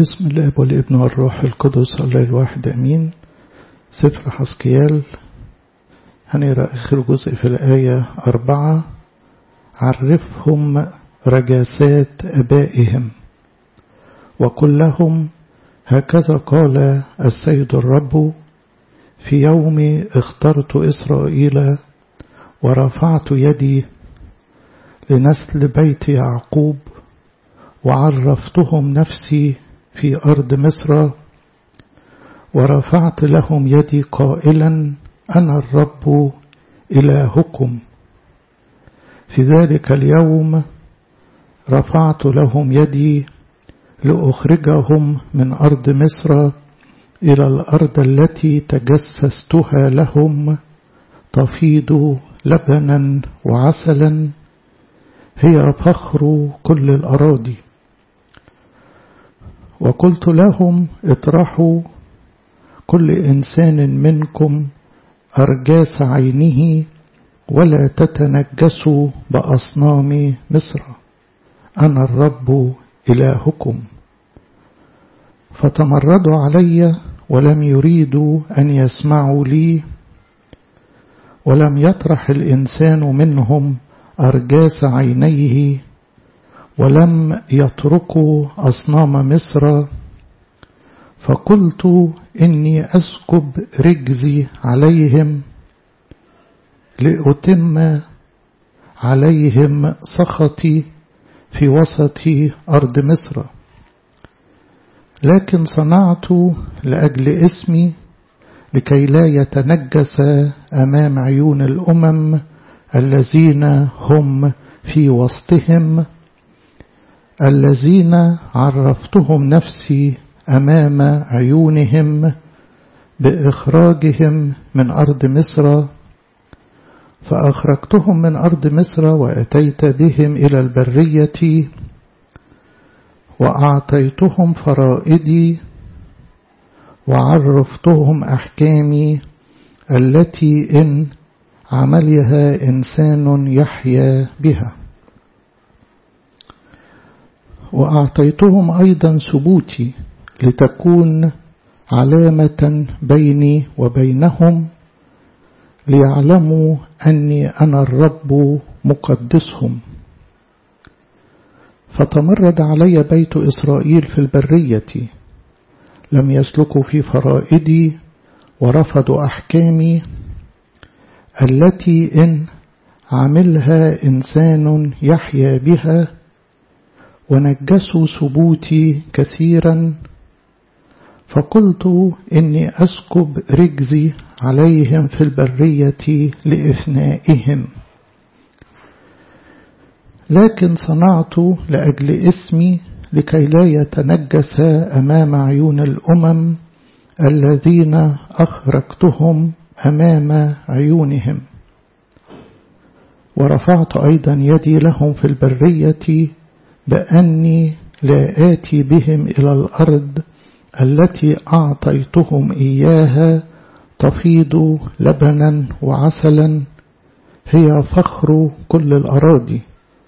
بسم الله والابن والروح القدس الله الواحد أمين سفر حسكيال هنقرأ آخر جزء في الآية أربعة عرفهم رجاسات أبائهم وقل لهم هكذا قال السيد الرب في يوم اخترت إسرائيل ورفعت يدي لنسل بيت يعقوب وعرفتهم نفسي في أرض مصر ورفعت لهم يدي قائلا أنا الرب إلهكم في ذلك اليوم رفعت لهم يدي لأخرجهم من أرض مصر إلى الأرض التي تجسستها لهم تفيض لبنا وعسلا هي فخر كل الأراضي وقلت لهم اطرحوا كل إنسان منكم أرجاس عينه ولا تتنجسوا بأصنام مصر أنا الرب إلهكم فتمردوا علي ولم يريدوا أن يسمعوا لي ولم يطرح الإنسان منهم أرجاس عينيه ولم يتركوا أصنام مصر فقلت إني أسكب رجزي عليهم لأتم عليهم سخطي في وسط أرض مصر لكن صنعت لأجل اسمي لكي لا يتنجس أمام عيون الأمم الذين هم في وسطهم الذين عرفتهم نفسي أمام عيونهم بإخراجهم من أرض مصر فأخرجتهم من أرض مصر وأتيت بهم إلى البرية وأعطيتهم فرائدي وعرفتهم أحكامي التي إن عملها إنسان يحيا بها وأعطيتهم أيضا ثبوتي لتكون علامة بيني وبينهم ليعلموا أني أنا الرب مقدسهم فتمرد علي بيت إسرائيل في البرية لم يسلكوا في فرائدي ورفضوا أحكامي التي إن عملها إنسان يحيا بها ونجسوا ثبوتي كثيرا فقلت إني أسكب رجزي عليهم في البرية لإفنائهم لكن صنعت لأجل اسمي لكي لا يتنجس أمام عيون الأمم الذين أخرجتهم أمام عيونهم ورفعت أيضا يدي لهم في البرية بأني لا آتي بهم إلى الأرض التي أعطيتهم إياها تفيض لبنا وعسلا هي فخر كل الأراضي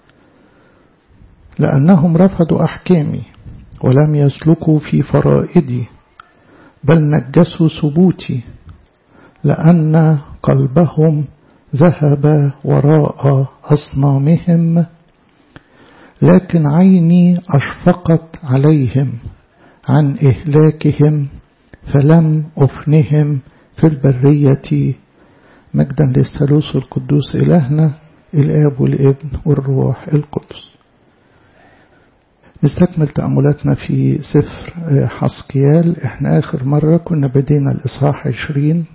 لأنهم رفضوا أحكامي ولم يسلكوا في فرائدي بل نجسوا ثبوتي لأن قلبهم ذهب وراء أصنامهم لكن عيني أشفقت عليهم عن إهلاكهم فلم أفنهم في البرية مجدا للثالوث القدوس إلهنا الآب والابن والروح القدس نستكمل تأملاتنا في سفر حسقيال احنا آخر مرة كنا بدينا الإصحاح عشرين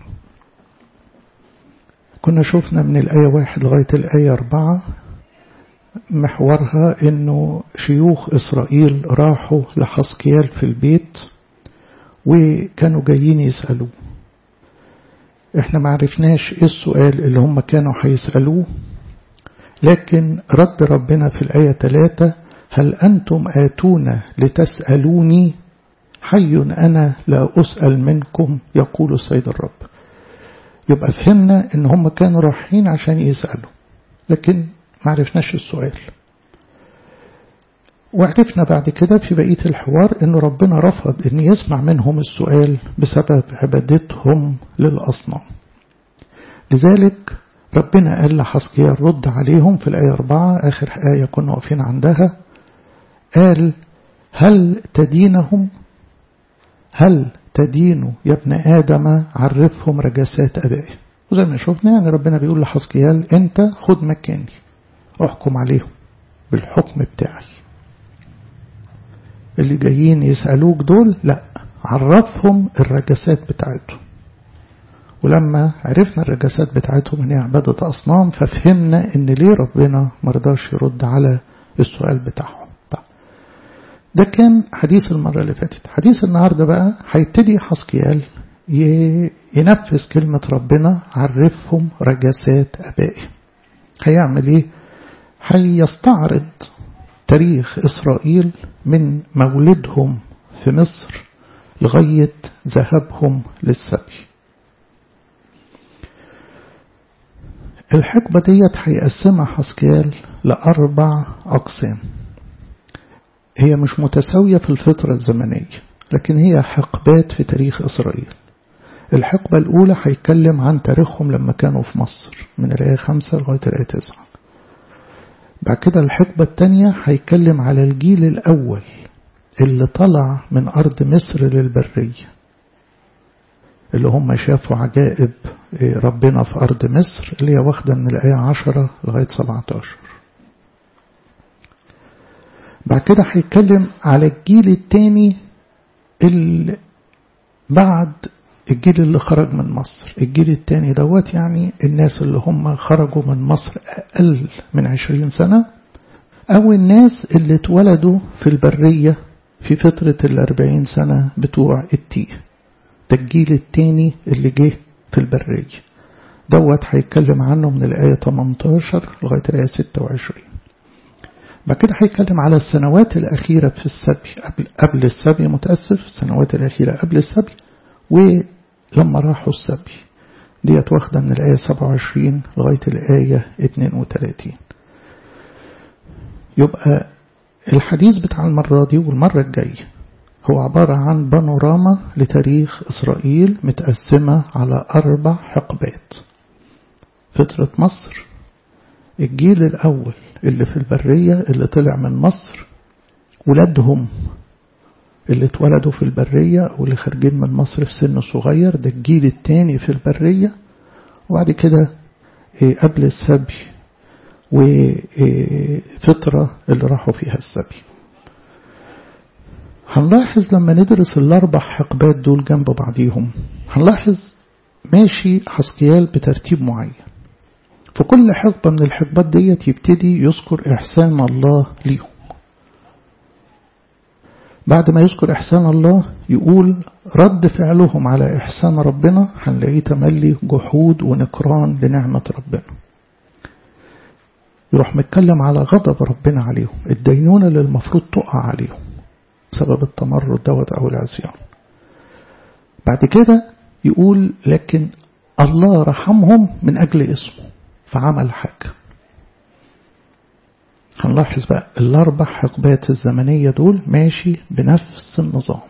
كنا شفنا من الآية واحد لغاية الآية أربعة محورها انه شيوخ اسرائيل راحوا لحسقيال في البيت وكانوا جايين يسألوه احنا معرفناش ايه السؤال اللي هم كانوا هيسألوه لكن رد ربنا في الآية 3 هل أنتم آتون لتسألوني حي أنا لا أسأل منكم يقول السيد الرب يبقى فهمنا ان هم كانوا رايحين عشان يسألوا لكن ما عرفناش السؤال وعرفنا بعد كده في بقية الحوار أن ربنا رفض أن يسمع منهم السؤال بسبب عبادتهم للأصنام لذلك ربنا قال لحسقيال رد عليهم في الآية 4 آخر آية كنا واقفين عندها قال هل تدينهم هل تدين يا ابن آدم عرفهم رجسات أبائهم وزي ما شفنا يعني ربنا بيقول لحسقيال أنت خد مكاني احكم عليهم بالحكم بتاعي اللي جايين يسألوك دول لا عرفهم الرجسات بتاعتهم ولما عرفنا الرجسات بتاعتهم ان هي عبادة أصنام ففهمنا ان ليه ربنا مرضاش يرد على السؤال بتاعهم ده كان حديث المرة اللي فاتت حديث النهاردة بقى هيبتدي حسكيال ينفذ كلمة ربنا عرفهم رجسات أبائهم هيعمل ايه هيستعرض تاريخ إسرائيل من مولدهم في مصر لغاية ذهابهم للسبي الحقبة ديت هيقسمها حسكيال لأربع أقسام هي مش متساوية في الفترة الزمنية لكن هي حقبات في تاريخ إسرائيل الحقبة الأولى هيتكلم عن تاريخهم لما كانوا في مصر من الآية خمسة لغاية الآية تسعة بعد كده الحقبة الثانية هيتكلم على الجيل الأول اللي طلع من أرض مصر للبرية اللي هم شافوا عجائب ربنا في أرض مصر اللي هي واخدة من الآية عشرة لغاية سبعة عشر بعد كده هيتكلم على الجيل الثاني اللي بعد الجيل اللي خرج من مصر الجيل الثاني دوت يعني الناس اللي هم خرجوا من مصر أقل من عشرين سنة أو الناس اللي اتولدوا في البرية في فترة الأربعين سنة بتوع التيه ده الجيل الثاني اللي جه في البرية دوت هيتكلم عنه من الآية 18 لغاية الآية 26 بعد كده هيتكلم على السنوات الأخيرة في السبي قبل, قبل السبي متأسف السنوات الأخيرة قبل السبي ولما راحوا السبي ديت واخدة من الآية 27 لغاية الآية 32 يبقى الحديث بتاع المرة دي والمرة الجاية هو عبارة عن بانوراما لتاريخ إسرائيل متقسمة على أربع حقبات فترة مصر الجيل الأول اللي في البرية اللي طلع من مصر ولادهم اللي اتولدوا في البرية أو اللي خارجين من مصر في سن صغير ده الجيل الثاني في البرية وبعد كده قبل السبي وفترة اللي راحوا فيها السبي هنلاحظ لما ندرس الأربع حقبات دول جنب بعضيهم هنلاحظ ماشي حسكيال بترتيب معين في كل حقبة من الحقبات ديت يبتدي يذكر إحسان الله ليهم بعد ما يذكر إحسان الله يقول رد فعلهم على إحسان ربنا هنلاقيه تملي جحود ونكران لنعمة ربنا يروح متكلم على غضب ربنا عليهم الدينونة اللي المفروض تقع عليهم بسبب التمرد دوت أو العصيان بعد كده يقول لكن الله رحمهم من أجل اسمه فعمل حاجة هنلاحظ بقى الأربع حقبات الزمنية دول ماشي بنفس النظام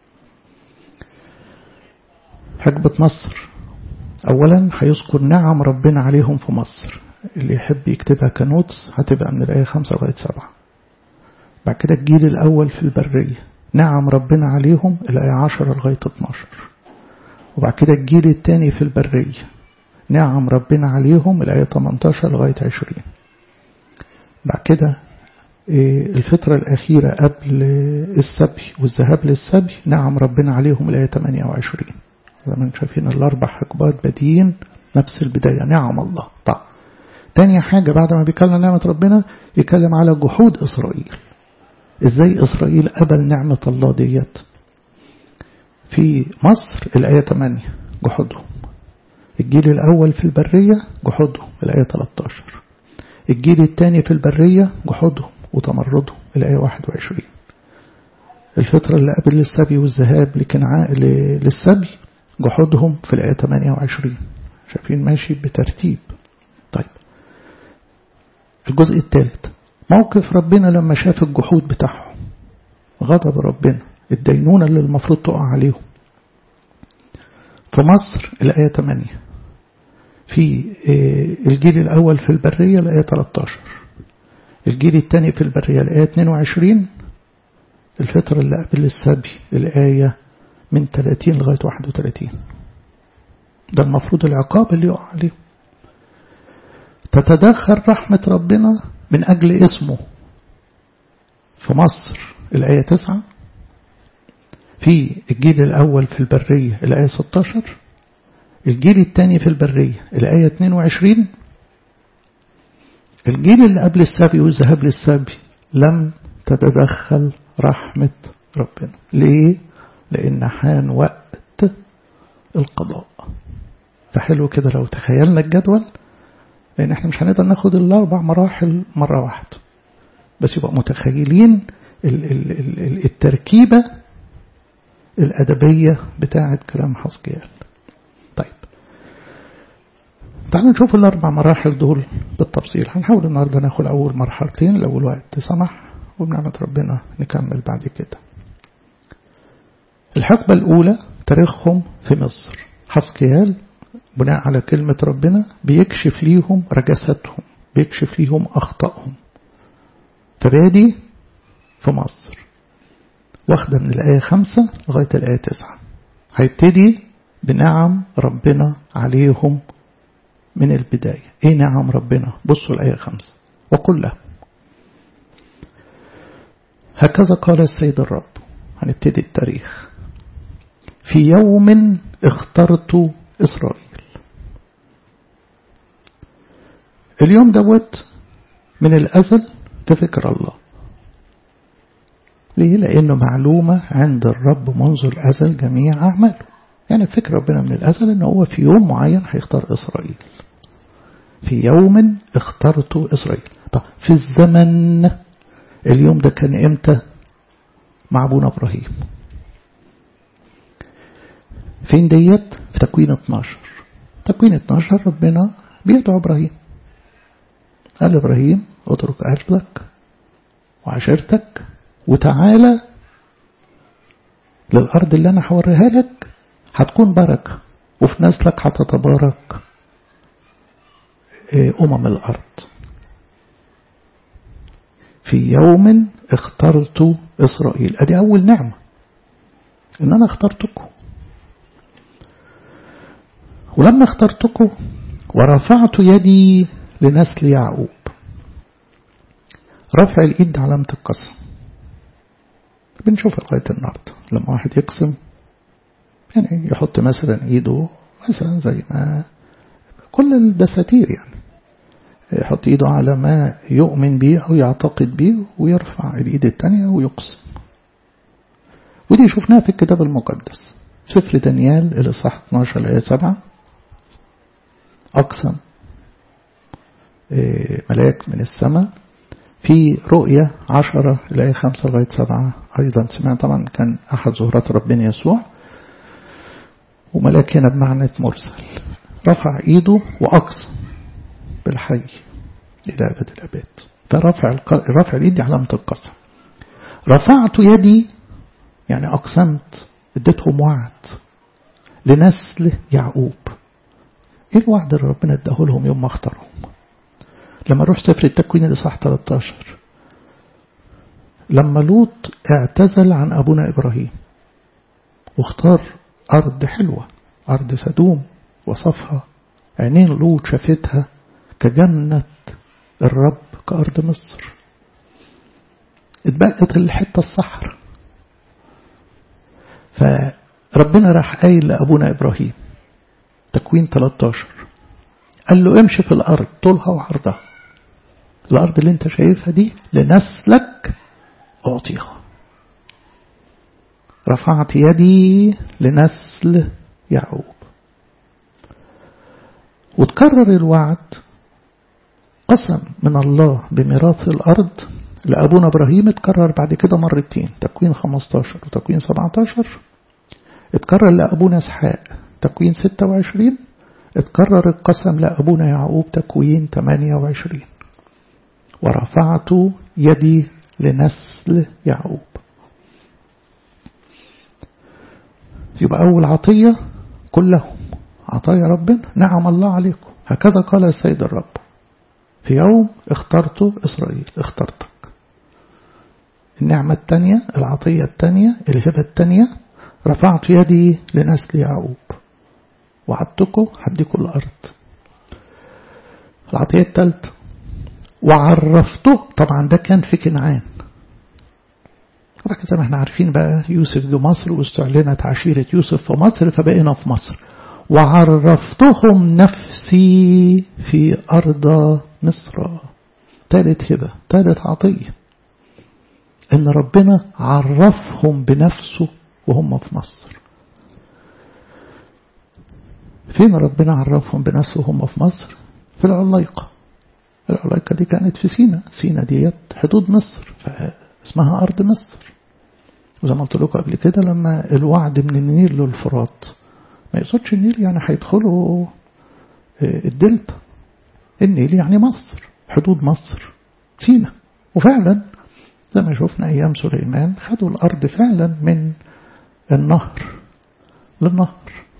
حقبة مصر أولا هيذكر نعم ربنا عليهم في مصر اللي يحب يكتبها كنوتس هتبقى من الآية خمسة لغاية سبعة بعد كده الجيل الأول في البرية نعم ربنا عليهم الآية عشرة لغاية 12 وبعد كده الجيل الثاني في البرية نعم ربنا عليهم الآية 18 لغاية 20 بعد كده الفترة الأخيرة قبل السبي والذهاب للسبي نعم ربنا عليهم الآية 28 زي ما انتم شايفين الأربع حقبات بادئين نفس البداية نعم الله طيب تاني حاجة بعد ما بيتكلم نعمة ربنا يتكلم على جحود إسرائيل ازاي إسرائيل قبل نعمة الله ديت في مصر الآية 8 جحودهم الجيل الأول في البرية جحودهم الآية 13 الجيل الثاني في البرية جحودهم وتمردهم الآية 21 الفترة اللي قبل السبي والذهاب لكنعاء للسبي جحودهم في الآية 28 شايفين ماشي بترتيب طيب الجزء الثالث موقف ربنا لما شاف الجحود بتاعهم غضب ربنا الدينونة اللي المفروض تقع عليهم في مصر الآية 8 في الجيل الأول في البرية الآية 13 الجيل الثاني في البرية الآية 22 الفترة اللي قبل السبي الآية من 30 لغاية 31 ده المفروض العقاب اللي يقع عليه تتدخل رحمة ربنا من أجل اسمه في مصر الآية 9 في الجيل الأول في البرية الآية 16 الجيل الثاني في البرية الآية 22 الجيل اللي قبل السبي والذهاب للسبي لم تتدخل رحمة ربنا ليه؟ لأن حان وقت القضاء فحلو كده لو تخيلنا الجدول لأن احنا مش هنقدر ناخد الأربع مراحل مرة واحدة بس يبقى متخيلين التركيبة الأدبية بتاعة كلام حسقيال طيب تعالوا نشوف الأربع مراحل دول بالتفصيل هنحاول النهاردة ناخد أول مرحلتين لو الوقت سمح وبنعمة ربنا نكمل بعد كده الحقبة الأولى تاريخهم في مصر حسقيال بناء على كلمة ربنا بيكشف ليهم رجستهم بيكشف ليهم أخطائهم فبادي في مصر واخدة من الآية خمسة لغاية الآية تسعة هيبتدي بنعم ربنا عليهم من البداية ايه نعم ربنا بصوا الآية خمسة وقل له هكذا قال السيد الرب هنبتدي التاريخ في يوم اخترت إسرائيل اليوم دوت من الأزل بفكر الله ليه؟ لأنه معلومة عند الرب منذ الأزل جميع أعماله يعني فكر ربنا من الأزل أنه هو في يوم معين هيختار إسرائيل في يوم اخترت إسرائيل طب في الزمن اليوم ده كان إمتى مع أبونا إبراهيم فين ديت في تكوين 12 تكوين 12 ربنا بيدعو إبراهيم قال إبراهيم اترك أهلك وعشيرتك وتعالى للأرض اللي أنا هوريها لك هتكون بركة وفي نسلك هتتبارك أمم الأرض في يوم اخترت إسرائيل أدي أول نعمة إن أنا اخترتكم ولما اخترتكم ورفعت يدي لنسل يعقوب رفع الإيد علامة القسم بنشوف لغاية النهاردة لما واحد يقسم يعني يحط مثلا إيده مثلا زي ما كل الدساتير يعني يحط إيده على ما يؤمن به أو يعتقد به ويرفع الإيد الثانية ويقسم ودي شفناها في الكتاب المقدس في سفر دانيال الإصحاح 12 الآية 7 أقسم ملاك من السماء في رؤية عشرة الآية خمسة لغاية سبعة أيضا سمعنا طبعا كان أحد زهرات ربنا يسوع وملاك هنا بمعنى مرسل رفع إيده وأقسم بالحي إلى أبد الأبد فرفع رفع الإيد علامة القسم رفعت يدي يعني أقسمت اديتهم وعد لنسل يعقوب ايه الوعد اللي ربنا اداه لهم يوم ما اختارهم لما نروح سفر التكوين الإصحاح 13 لما لوط اعتزل عن أبونا إبراهيم واختار أرض حلوة أرض سدوم وصفها عينين لوط شافتها كجنة الرب كأرض مصر اتبقت الحتة الصحر فربنا راح قايل لأبونا إبراهيم تكوين 13 قال له امشي في الأرض طولها وعرضها الأرض اللي انت شايفها دي لنسلك أعطيها رفعت يدي لنسل يعقوب وتكرر الوعد قسم من الله بميراث الأرض لأبونا إبراهيم اتكرر بعد كده مرتين تكوين 15 وتكوين 17 اتكرر لأبونا إسحاق تكوين 26 اتكرر القسم لأبونا يعقوب تكوين 28 ورفعت يدي لنسل يعقوب يبقى أول عطية كلهم عطايا ربنا نعم الله عليكم هكذا قال السيد الرب في يوم اخترت إسرائيل اخترتك النعمة الثانية العطية الثانية الهبة الثانية رفعت يدي لنسل يعقوب وعدتكم هديكم الأرض العطية الثالثة وعرفته طبعا ده كان في كنعان زي ما احنا عارفين بقى يوسف جه مصر واستعلنت عشيرة يوسف في مصر فبقينا في مصر وعرفتهم نفسي في أرض مصر ثالث هبة ثالث عطية إن ربنا عرفهم بنفسه وهم في مصر فين ربنا عرفهم بنفسه وهم في مصر في العلايقة العلايقة دي كانت في سينا سينا ديت حدود مصر فاسمها أرض مصر وزي ما قلت لكم قبل كده لما الوعد من النيل للفرات ما يقصدش النيل يعني هيدخلوا الدلتا النيل يعني مصر حدود مصر سينا وفعلا زي ما شفنا أيام سليمان خدوا الأرض فعلا من النهر للنهر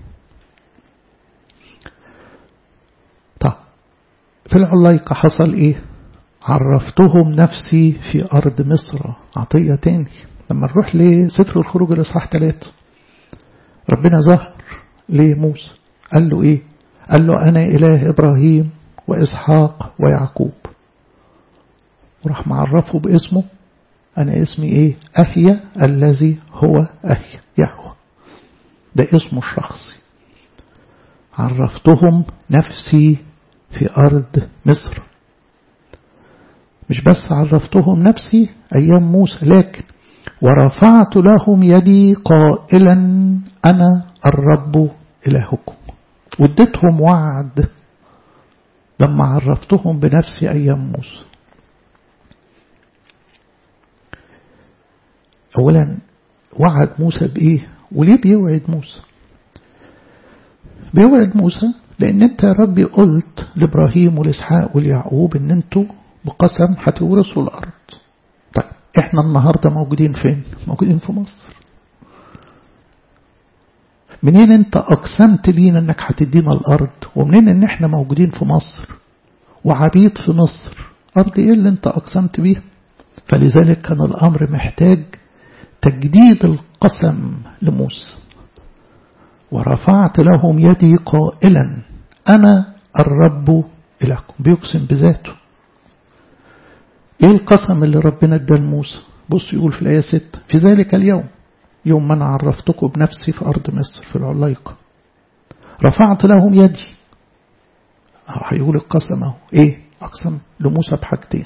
طب في العلايقة حصل إيه عرفتهم نفسي في أرض مصر عطية تاني لما نروح لسفر الخروج الإصحاح ثلاثة ربنا ظهر لموسى قال له إيه قال له أنا إله إبراهيم وإسحاق ويعقوب وراح معرفه باسمه أنا اسمي إيه أهيا الذي هو أهيا يهوى ده اسمه الشخصي عرفتهم نفسي في أرض مصر مش بس عرفتهم نفسي أيام موسى لكن ورفعت لهم يدي قائلا أنا الرب إلهكم واديتهم وعد لما عرفتهم بنفسي أيام موسى أولا وعد موسى بإيه وليه بيوعد موسى بيوعد موسى لأن أنت يا ربي قلت لإبراهيم والإسحاق واليعقوب أن أنتوا بقسم هتورثوا الأرض طيب إحنا النهاردة موجودين فين موجودين في مصر منين أنت أقسمت لينا أنك هتدينا الأرض ومنين أن إحنا موجودين في مصر وعبيد في مصر أرض إيه اللي أنت أقسمت بيها فلذلك كان الأمر محتاج تجديد القسم لموسى ورفعت لهم يدي قائلا أنا الرب إلهكم بيقسم بذاته إيه القسم اللي ربنا ادى لموسى بص يقول في الآية 6 في ذلك اليوم يوم من عرفتكم بنفسي في أرض مصر في العلايقة رفعت لهم يدي هيقول القسم اهو ايه أقسم لموسى بحاجتين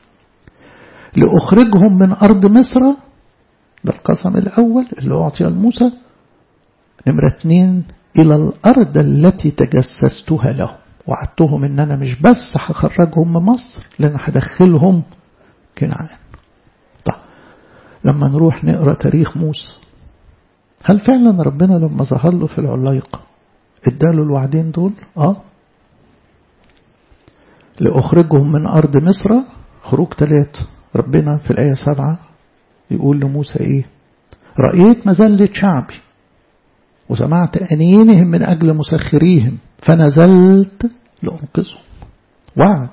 لأخرجهم من أرض مصر ده القسم الأول اللي أعطي لموسى نمرة اتنين إلى الأرض التي تجسستها لهم وعدتهم إن أنا مش بس هخرجهم من مصر لأن هدخلهم كنعان طيب لما نروح نقرأ تاريخ موسى هل فعلا ربنا لما ظهر له في العلايقة اداله الوعدين دول اه لأخرجهم من أرض مصر خروج ثلاثة ربنا في الآية سبعة يقول لموسى إيه رأيت مزلة شعبي وسمعت أنينهم من أجل مسخريهم فنزلت لأنقذهم وعد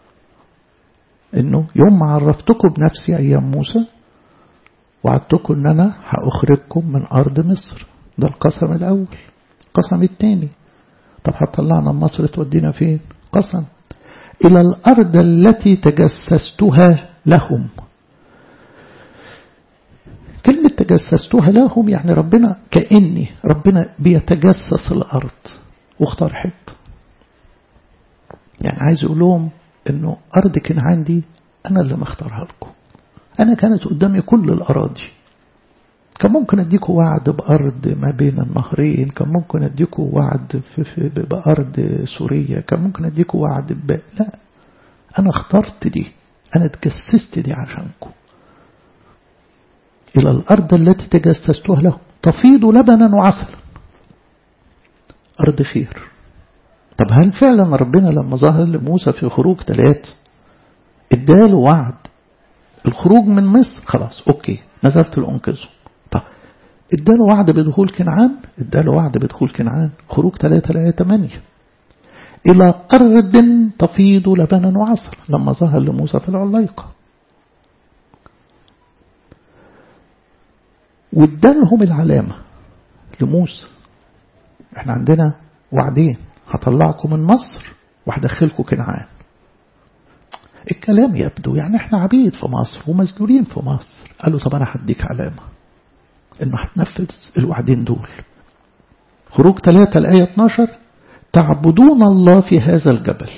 إنه يوم ما عرفتكم بنفسي أيام موسى وعدتكم إن أنا هأخرجكم من أرض مصر ده القسم الأول القسم الثاني طب هتطلعنا من مصر تودينا فين قسم إلى الأرض التي تجسستها لهم كلمة تجسستها لهم يعني ربنا كأني ربنا بيتجسس الأرض واختار حتة يعني عايز يقول لهم انه أرض كنعان دي أنا اللي مختارها لكم أنا كانت قدامي كل الأراضي كان ممكن أديكوا وعد بأرض ما بين النهرين كان ممكن أديكوا وعد في في بأرض سوريا كان ممكن أديكوا وعد ب... لا أنا اخترت دي أنا تجسست دي عشانكم إلى الأرض التي تجسستها له تفيض لبنا وعسلا أرض خير طب هل فعلا ربنا لما ظهر لموسى في خروج ثلاث اداله وعد الخروج من مصر خلاص اوكي نزلت لانقذه طب اداله وعد بدخول كنعان اداله وعد بدخول كنعان خروج 3 ل 8 إلى أرض تفيض لبنا وعسل لما ظهر لموسى في العلايقة وادالهم العلامة لموسى احنا عندنا وعدين هطلعكم من مصر وهدخلكم كنعان الكلام يبدو يعني احنا عبيد في مصر ومسجونين في مصر قالوا طب انا هديك علامة انه هتنفذ الوعدين دول خروج 3 الآية 12 تعبدون الله في هذا الجبل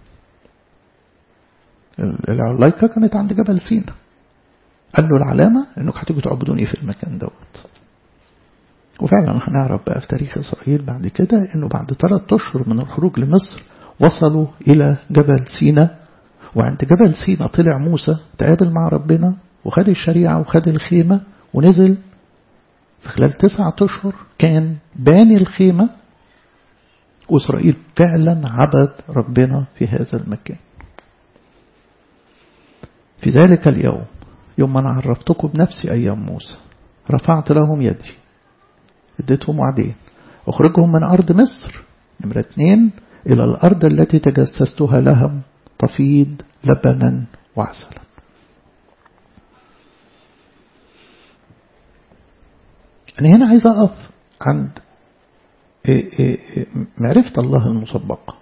العلايكة كانت عند جبل سينا قال له العلامة انك هتيجوا تعبدوني في المكان دوت وفعلا هنعرف بقى في تاريخ إسرائيل بعد كده انه بعد ثلاث اشهر من الخروج لمصر وصلوا إلى جبل سينا وعند جبل سينا طلع موسى تقابل مع ربنا وخد الشريعة وخد الخيمة ونزل في خلال تسعة أشهر كان باني الخيمة وإسرائيل فعلا عبد ربنا في هذا المكان في ذلك اليوم يوم أنا عرفتكم بنفسي أيام موسى رفعت لهم يدي اديتهم وعدين اخرجهم من أرض مصر نمرة اثنين إلى الأرض التي تجسستها لهم تفيض لبنا وعسلا أنا هنا عايز أقف عند معرفة الله المسبقة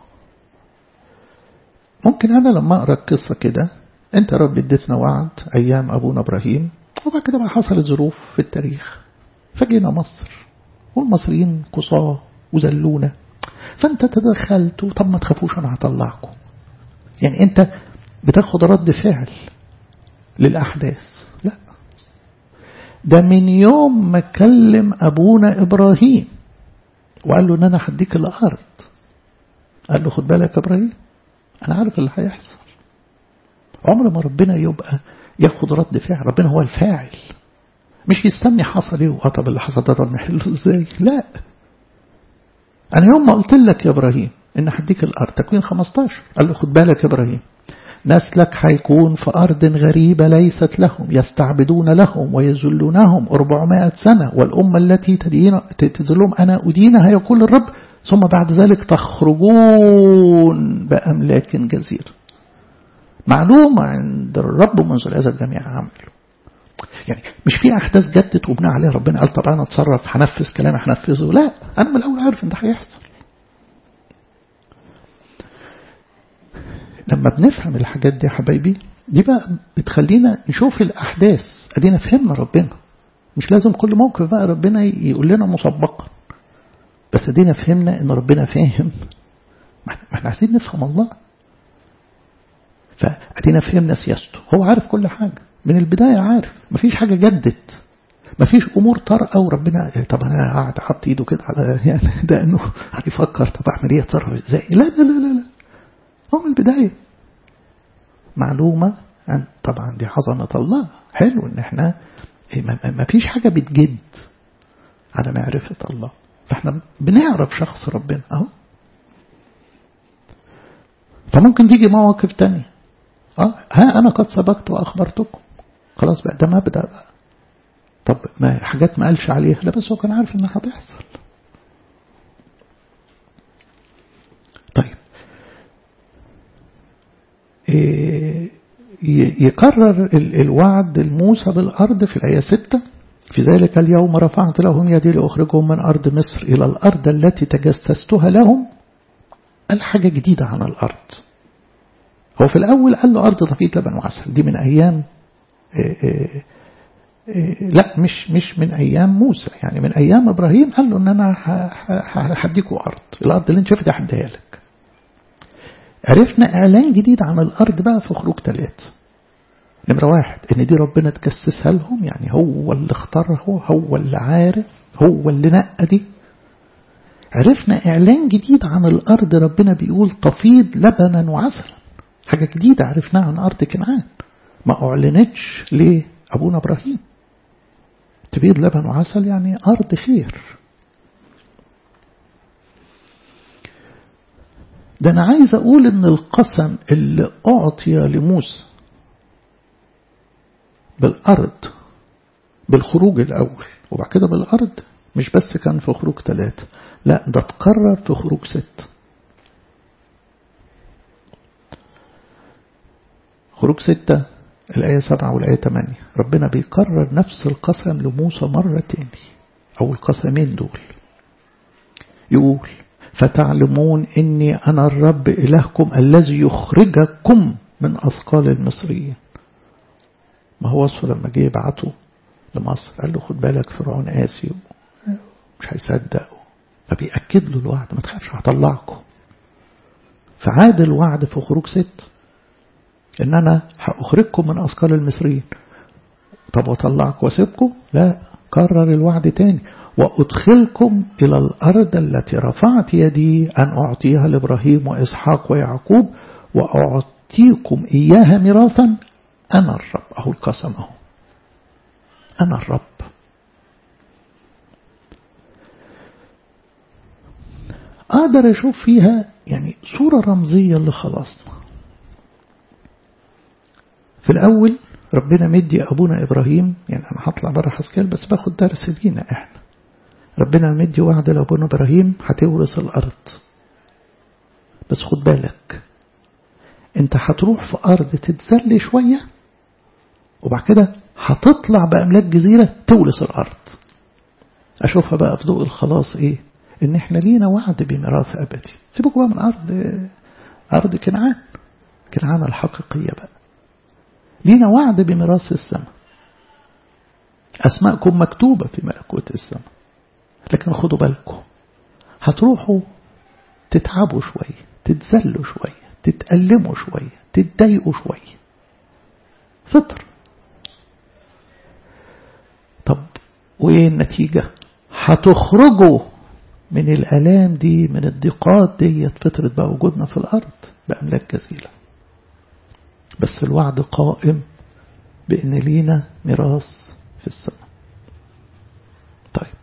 ممكن أنا لما أقرأ القصة كده أنت رب اديتنا وعد أيام أبونا إبراهيم وبعد كده بقى حصلت ظروف في التاريخ فجينا مصر والمصريين قصاه وزلونا فأنت تدخلت طب ما تخافوش أنا هطلعكم يعني أنت بتاخد رد فعل للأحداث لا ده من يوم ما كلم أبونا إبراهيم وقال له ان انا هديك الارض قال له خد بالك يا ابراهيم انا عارف اللي هيحصل عمر ما ربنا يبقى ياخد رد فعل ربنا هو الفاعل مش يستني حصل ايه طب اللي حصل ده نحله ازاي لا انا يوم ما قلت لك يا ابراهيم ان هديك الارض تكوين 15 قال له خد بالك يا ابراهيم نسلك هيكون في أرض غريبة ليست لهم يستعبدون لهم ويذلونهم 400 سنة والأمة التي تذلهم أنا أدينها يقول الرب ثم بعد ذلك تخرجون بأملاك جزيرة معلومة عند الرب منذ هذا الجميع عمله يعني مش في أحداث جدت وبناء عليها ربنا قال طب أنا أتصرف هنفذ كلامي هنفذه لا أنا من الأول عارف إن ده هيحصل لما بنفهم الحاجات دي يا حبايبي دي بقى بتخلينا نشوف الأحداث أدينا فهمنا ربنا مش لازم كل موقف بقى ربنا يقول لنا مسبقا بس أدينا فهمنا إن ربنا فاهم ما احنا عايزين نفهم الله فأدينا فهمنا سياسته هو عارف كل حاجة من البداية عارف مفيش حاجة جدت مفيش أمور طارئة وربنا طب أنا قاعد حاطط إيده كده على يعني ده إنه هيفكر طب أعمل إيه أتصرف إزاي لا لا لا لا, لا. هو من البداية معلومة عن طبعا دي عظمة الله حلو ان احنا ما فيش حاجة بتجد على معرفة الله فاحنا بنعرف شخص ربنا اهو فممكن تيجي مواقف تانية اه ها انا قد سبقت واخبرتكم خلاص بقى ده مبدأ بقى طب ما حاجات ما قالش عليها لا بس هو كان عارف انها هتحصل طيب يكرر الوعد الموسى بالأرض في الآية 6 في ذلك اليوم رفعت لهم يدي لأخرجهم من أرض مصر إلى الأرض التي تجسستها لهم قال حاجة جديدة عن الأرض هو في الأول قال له أرض تفيض لبن وعسل دي من أيام إيه إيه لا مش مش من أيام موسى يعني من أيام إبراهيم قال له إن أنا هديكوا أرض الأرض اللي أنت شايفها هديها لك عرفنا إعلان جديد عن الأرض بقى في خروج ثلاثة نمرة واحد إن دي ربنا تجسسها لهم يعني هو اللي اختارها هو اللي عارف هو اللي نقى دي عرفنا إعلان جديد عن الأرض ربنا بيقول تفيض لبنا وعسلا حاجة جديدة عرفناها عن أرض كنعان ما أعلنتش لأبونا إبراهيم تبيض لبن وعسل يعني أرض خير ده أنا عايز أقول إن القسم اللي أعطي لموسى بالأرض بالخروج الأول وبعد كده بالأرض مش بس كان في خروج ثلاثة لا ده اتكرر في خروج ست خروج ستة الآية سبعة والآية ثمانية ربنا بيكرر نفس القسم لموسى مرة تاني أو القسمين دول يقول فتعلمون إني أنا الرب إلهكم الذي يخرجكم من أثقال المصريين ما هو وصفه لما جه يبعته لمصر قال له خد بالك فرعون قاسي مش هيصدق فبيأكد له الوعد ما تخافش هطلعكم فعاد الوعد في خروج ست ان انا هأخرجكم من أثقال المصريين طب وطلعكم واسيبكم لا كرر الوعد تاني وأدخلكم إلى الأرض التي رفعت يدي أن أعطيها لإبراهيم وإسحاق ويعقوب وأعطيكم إياها ميراثا أنا الرب أهو القسم أهو أنا الرب أقدر أشوف فيها يعني صورة رمزية لخلاصنا في الأول ربنا مدي أبونا إبراهيم يعني أنا هطلع بره حسكال بس باخد درس لينا إحنا ربنا مدي وعد لأبونا إبراهيم هتورث الأرض بس خد بالك أنت هتروح في أرض تتذل شوية وبعد كده هتطلع بأملاك جزيرة تورث الأرض أشوفها بقى في ضوء الخلاص إيه إن إحنا لينا وعد بميراث أبدي سيبكوا بقى من أرض أرض كنعان كنعان الحقيقية بقى لينا وعد بميراث السماء أسماءكم مكتوبة في ملكوت السماء لكن خدوا بالكم هتروحوا تتعبوا شوية تتذلوا شوية تتألموا شوية تتضايقوا شوية فطر طب وإيه النتيجة هتخرجوا من الآلام دي من الضيقات دي فترة بقى وجودنا في الأرض بأملاك جزيلة بس الوعد قائم بأن لينا ميراث في السماء طيب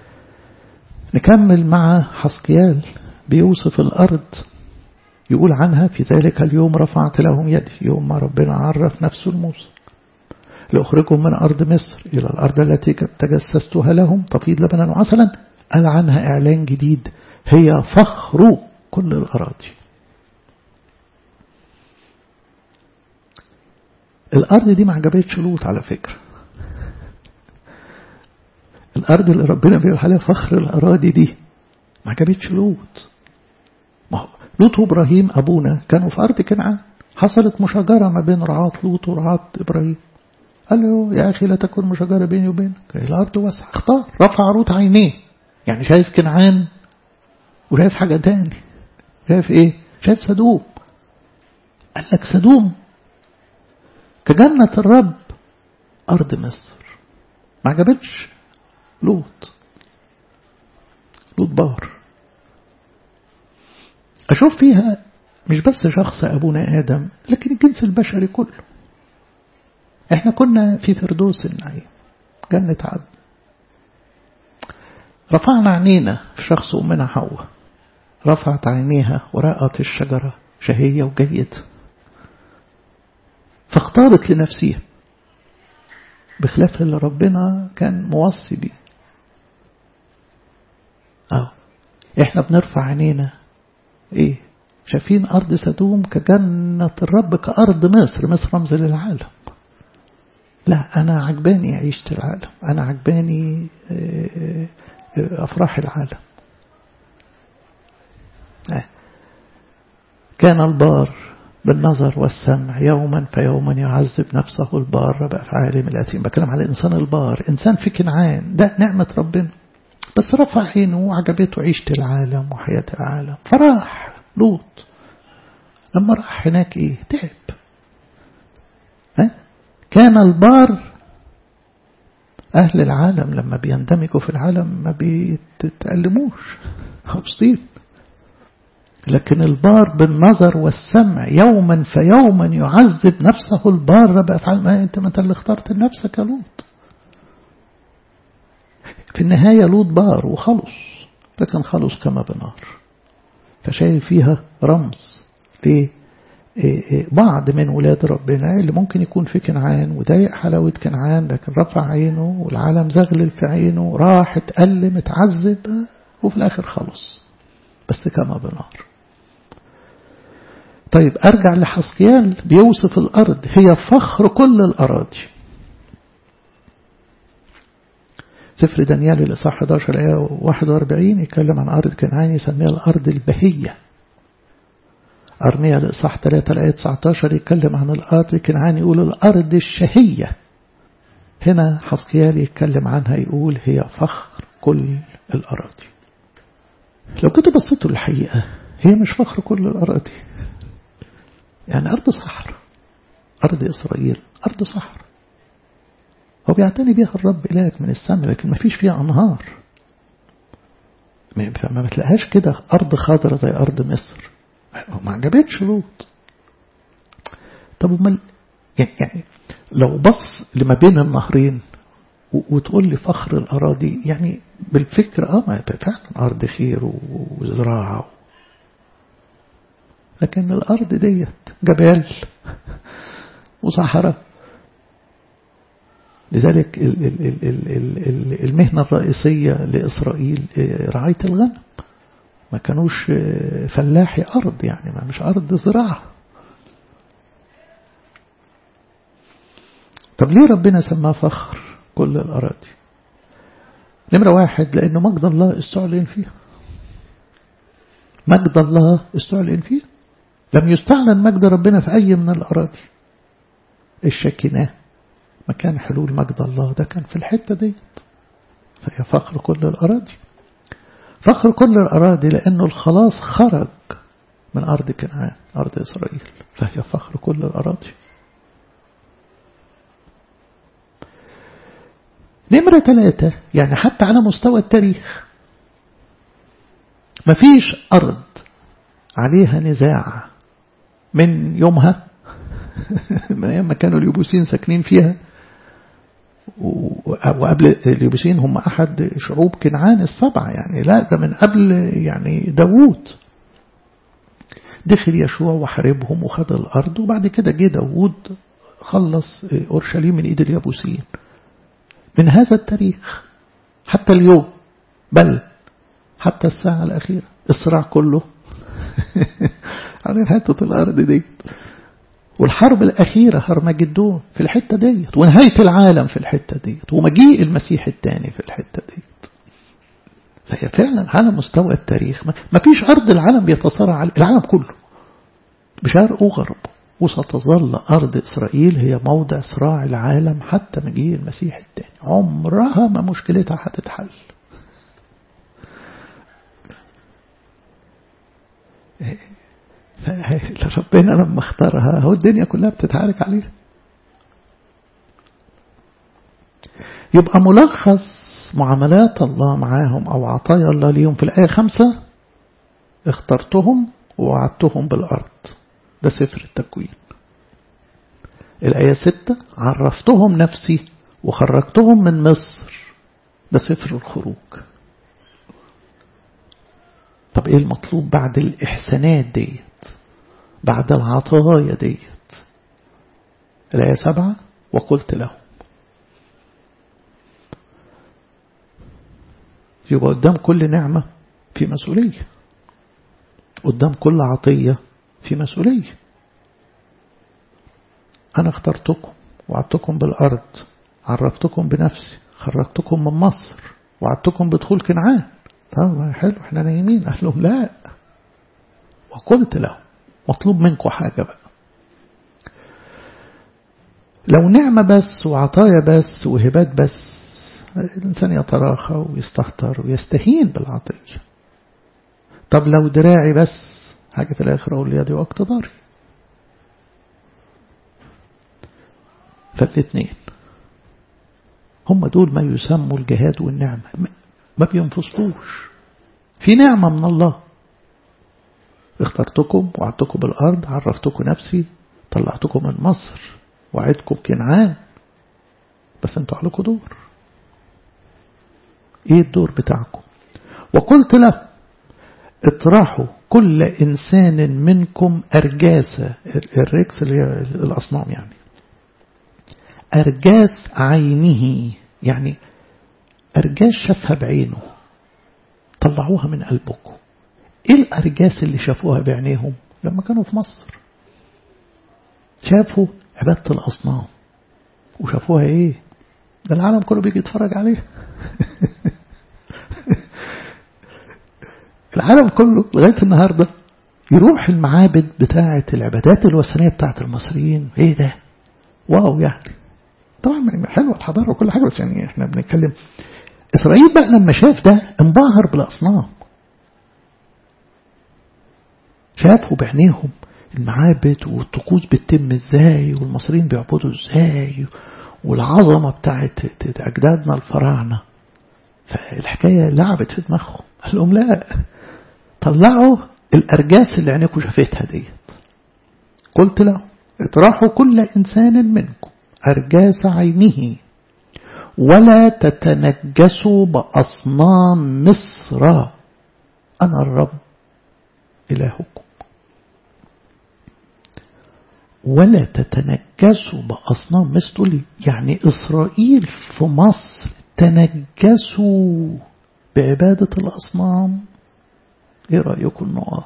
نكمل مع حسقيال بيوصف الأرض يقول عنها في ذلك اليوم رفعت لهم يدي يوم ما ربنا عرف نفسه لموسى لأخرجهم من أرض مصر إلى الأرض التي تجسستها لهم تفيض لبنا وعسلا قال عنها إعلان جديد هي فخر كل الأراضي الأرض دي ما عجبتش لوط على فكرة الأرض اللي ربنا بيقول عليها فخر الأراضي دي ما عجبتش لوط ما هو لوط وإبراهيم أبونا كانوا في أرض كنعان حصلت مشاجرة ما بين رعاة لوط ورعاة إبراهيم قال له يا أخي لا تكون مشاجرة بيني وبينك الأرض واسعة اختار رفع روت عينيه يعني شايف كنعان وشايف حاجة تاني شايف ايه شايف سدوم قال لك سدوم كجنة الرب أرض مصر ما عجبتش لوط لوط بار أشوف فيها مش بس شخص أبونا آدم لكن الجنس البشري كله احنا كنا في فردوس النعيم جنة عدن رفعنا عينينا في شخص أمنا حواء رفعت عينيها ورأت الشجرة شهية وجيدة فاختارت لنفسها بخلاف اللي ربنا كان موصي بيه اه احنا بنرفع عينينا ايه شايفين أرض سدوم كجنة الرب كأرض مصر مصر رمز للعالم لا أنا عجباني عيشة العالم أنا عجباني أفراح العالم كان البار بالنظر والسمع يوما فيوما يعذب نفسه البار بأفعاله الأثيم بكلم على الإنسان البار إنسان في كنعان ده نعمة ربنا بس رفع عينه وعجبته عيشة العالم وحياة العالم فراح لوط لما راح هناك ايه تعب ها؟ كان البار أهل العالم لما بيندمجوا في العالم ما بيتألموش مبسوطين لكن البار بالنظر والسمع يوما فيوما يعذب نفسه البار بأفعال ما انت ما انت اللي اخترت لنفسك يا لوط في النهاية لوط بار وخلص لكن خلص كما بنار فشايف فيها رمز ليه بعض من ولاد ربنا اللي ممكن يكون في كنعان وضايق حلاوة كنعان لكن رفع عينه والعالم زغلل في عينه راح اتألم اتعذب وفي الآخر خلص بس كما بنار طيب أرجع لحسقيال بيوصف الأرض هي فخر كل الأراضي سفر دانيال الإصحاح 11 آية 41 يتكلم عن أرض كنعان يسميها الأرض البهية أرميا الإصحاح 3 الآية 19 يتكلم عن الأرض كنعان يقول الأرض الشهية هنا حسقيال يتكلم عنها يقول هي فخر كل الأراضي لو كنت بصيتوا الحقيقة هي مش فخر كل الأراضي يعني أرض صحر أرض إسرائيل أرض صحر هو بيعتني بيها الرب إلهك من السماء لكن ما فيش فيها أنهار فما بتلاقيهاش كده أرض خضرة زي أرض مصر ما عجبتش لوط طب امال يعني لو بص لما بين النهرين وتقول لي فخر الأراضي يعني بالفكر اه ما فعلا أرض خير وزراعة لكن الأرض ديت جبال وصحراء لذلك المهنة الرئيسية لإسرائيل رعاية الغنم ما كانوش فلاحي أرض يعني ما مش أرض زراعة طب ليه ربنا سماه فخر كل الأراضي نمرة واحد لأنه مجد الله استعلن فيها مجد الله استعلن فيها لم يستعلن مجد ربنا في أي من الأراضي الشكناه مكان حلول مجد الله ده كان في الحتة ديت فهي فخر كل الأراضي فخر كل الأراضي لأنه الخلاص خرج من أرض كنعان أرض إسرائيل فهي فخر كل الأراضي نمرة ثلاثة يعني حتى على مستوى التاريخ مفيش أرض عليها نزاع من يومها من أيام ما كانوا اليبوسين ساكنين فيها وقبل اليبوسين هم أحد شعوب كنعان السبعة يعني لا ده من قبل يعني داوود دخل يشوع وحاربهم وخد الأرض وبعد كده جه داوود خلص أورشليم من إيد اليابوسيين من هذا التاريخ حتى اليوم بل حتى الساعة الأخيرة الصراع كله عن حتة الأرض دي والحرب الأخيرة هرمجدون في الحتة ديت ونهاية العالم في الحتة ديت ومجيء المسيح الثاني في الحتة ديت فهي فعلا على مستوى التاريخ ما فيش أرض العالم بيتصارع على العالم كله بشرق وغرب وستظل أرض إسرائيل هي موضع صراع العالم حتى مجيء المسيح الثاني عمرها ما مشكلتها هتتحل ربنا لما اختارها هو الدنيا كلها بتتعارك عليها يبقى ملخص معاملات الله معاهم أو عطايا الله ليهم في الآية خمسة اخترتهم ووعدتهم بالأرض ده سفر التكوين الآية ستة عرفتهم نفسي وخرجتهم من مصر ده سفر الخروج طب ايه المطلوب بعد الإحسانات ديت بعد العطايا ديت الآية سبعة وقلت لهم يبقى قدام كل نعمة في مسؤولية قدام كل عطية في مسؤولية أنا اخترتكم وعدتكم بالأرض عرفتكم بنفسي خرجتكم من مصر وعدتكم بدخول كنعان طب حلو احنا نايمين قال لهم لا وقلت لهم مطلوب منكم حاجة بقى لو نعمة بس وعطايا بس وهبات بس الإنسان يتراخى ويستهتر ويستهين بالعطية طب لو دراعي بس حاجة في الآخر أقول يدي واقتداري فالاثنين هم دول ما يسموا الجهاد والنعمة ما بينفصلوش في نعمة من الله اخترتكم وعدتكم بالأرض عرفتكم نفسي طلعتكم من مصر وعدكم كنعان بس انتوا عليكم دور ايه الدور بتاعكم وقلت له اطرحوا كل إنسان منكم أرجاسة الركس اللي هي الأصنام يعني أرجاس عينه يعني أرجاس شافها بعينه طلعوها من قلبكم إيه الأرجاس اللي شافوها بعينيهم لما كانوا في مصر شافوا عبادة الأصنام وشافوها إيه ده العالم كله بيجي يتفرج عليها العالم كله لغاية النهاردة يروح المعابد بتاعة العبادات الوثنية بتاعة المصريين ايه ده واو يعني طبعا حلوة الحضارة وكل حاجة بس يعني احنا بنتكلم إسرائيل بقى لما شاف ده انبهر بالأصنام شافوا بعينيهم المعابد والطقوس بتتم ازاي والمصريين بيعبدوا ازاي والعظمة بتاعت أجدادنا الفراعنة فالحكاية لعبت في دماغهم قال لهم لا طلعوا الأرجاس اللي عينيكم شافتها ديت قلت له اطرحوا كل إنسان منكم أرجاس عينه ولا تتنجسوا بأصنام مصر أنا الرب إلهكم ولا تتنجسوا بأصنام مصر تقولي يعني إسرائيل في مصر تنجسوا بعبادة الأصنام إيه رأيكم إنه آه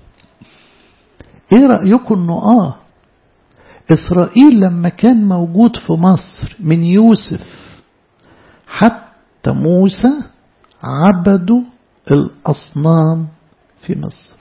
إيه رأيكم إنه آه إسرائيل لما كان موجود في مصر من يوسف حتى موسى عبدوا الأصنام في مصر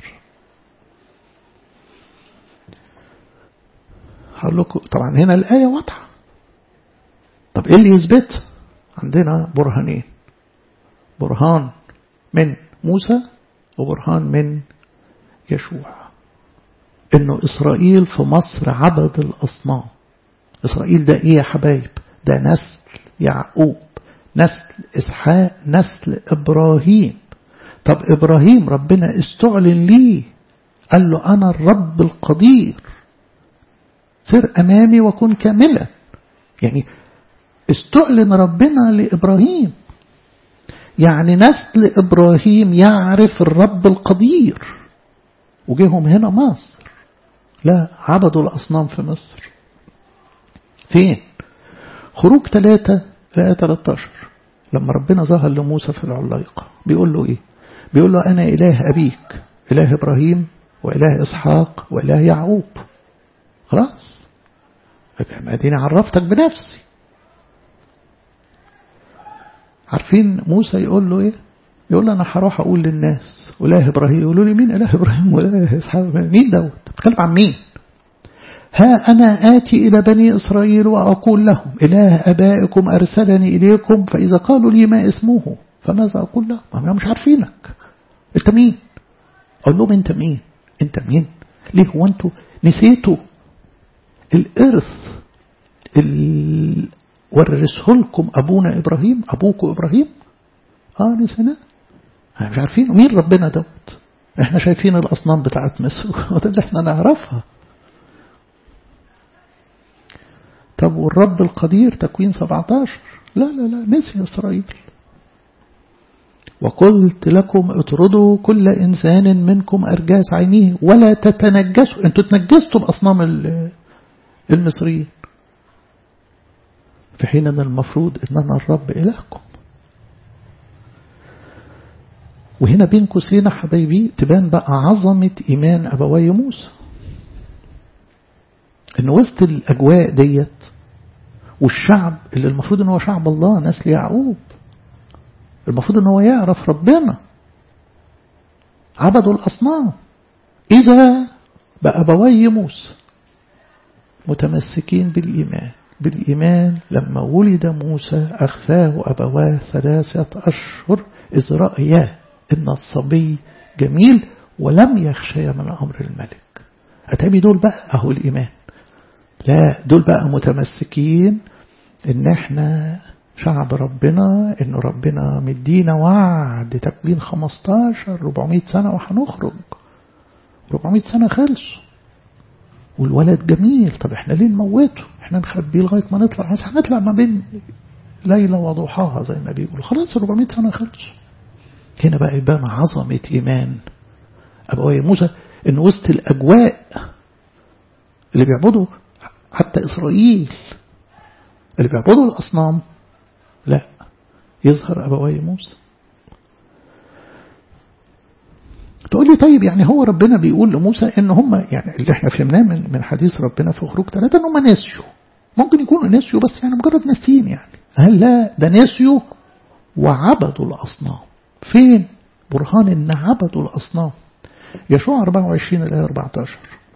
هقول لكم طبعا هنا الآية واضحة طب إيه اللي يثبت عندنا برهانين برهان من موسى وبرهان من يشوع انه اسرائيل في مصر عبد الاصنام اسرائيل ده ايه يا حبايب ده نسل يعقوب نسل اسحاق نسل ابراهيم طب ابراهيم ربنا استعلن ليه قال له انا الرب القدير سر امامي وكن كاملا يعني استعلن ربنا لابراهيم يعني نسل إبراهيم يعرف الرب القدير وجيهم هنا مصر لا عبدوا الأصنام في مصر فين خروج ثلاثة آية 13 لما ربنا ظهر لموسى في العلايقة بيقول له إيه بيقول له أنا إله أبيك إله إبراهيم وإله إسحاق وإله يعقوب خلاص أديني عرفتك بنفسي عارفين موسى يقول له ايه يقول له انا هروح اقول للناس اله ابراهيم يقولوا لي مين اله ابراهيم واله اسحاق مين دوت بتكلم عن مين ها أنا آتي إلى بني إسرائيل وأقول لهم إله أبائكم أرسلني إليكم فإذا قالوا لي ما اسمه فماذا أقول لهم هم مش عارفينك أنت مين أقول لهم أنت مين أنت مين ليه هو أنتوا نسيتوا الإرث ورثه لكم أبونا إبراهيم أبوكم إبراهيم آه نسينا مش عارفين مين ربنا دوت احنا شايفين الأصنام بتاعت مصر وده اللي احنا نعرفها طب والرب القدير تكوين 17 لا لا لا نسي إسرائيل وقلت لكم اطردوا كل إنسان منكم أرجاس عينيه ولا تتنجسوا انتوا تنجستوا بأصنام المصريين في حين أن المفروض أن أنا الرب إلهكم وهنا بين قوسين حبايبي تبان بقى عظمة إيمان أبوي موسى إن وسط الأجواء ديت والشعب اللي المفروض إن هو شعب الله نسل يعقوب المفروض إن هو يعرف ربنا عبدوا الأصنام إذا بأبوي موسى متمسكين بالإيمان بالإيمان لما ولد موسى أخفاه أبواه ثلاثة أشهر إذ رأيا إن الصبي جميل ولم يخشى من أمر الملك أتابي دول بقى أهو الإيمان لا دول بقى متمسكين إن إحنا شعب ربنا إن ربنا مدينا وعد تكوين 15 400 سنة وهنخرج 400 سنة خلصوا والولد جميل طب احنا ليه نموته احنا نخبيه لغاية ما نطلع بس هنطلع ما بين ليلة وضحاها زي ما بيقولوا خلاص 400 سنة خلصوا هنا بقى يبان عظمة إيمان أبوي موسى إن وسط الأجواء اللي بيعبدوا حتى إسرائيل اللي بيعبدوا الأصنام لا يظهر أبوي موسى تقول لي طيب يعني هو ربنا بيقول لموسى ان هم يعني اللي احنا فهمناه من من حديث ربنا في خروج ثلاثة ان هم نسيوا ممكن يكونوا نسيوا بس يعني مجرد ناسيين يعني هل لا ده نسيوا وعبدوا الأصنام فين برهان ان عبدوا الأصنام يشوع 24 الآية 14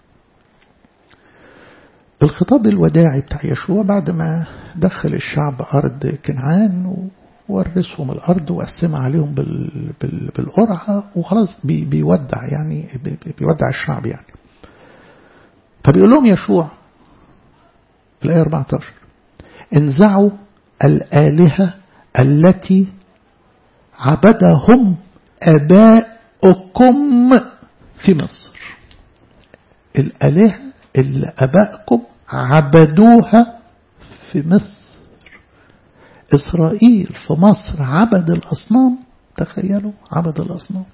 الخطاب الوداعي بتاع يشوع بعد ما دخل الشعب أرض كنعان ورثهم الأرض وقسمها عليهم بال بال بالقرعة وخلاص بي بيودع يعني بي بيودع الشعب يعني فبيقول لهم يشوع في الآية 14 انزعوا الآلهة التي عبدهم أباؤكم في مصر الآلهة اللي أبائكم عبدوها في مصر إسرائيل في مصر عبد الأصنام تخيلوا عبد الأصنام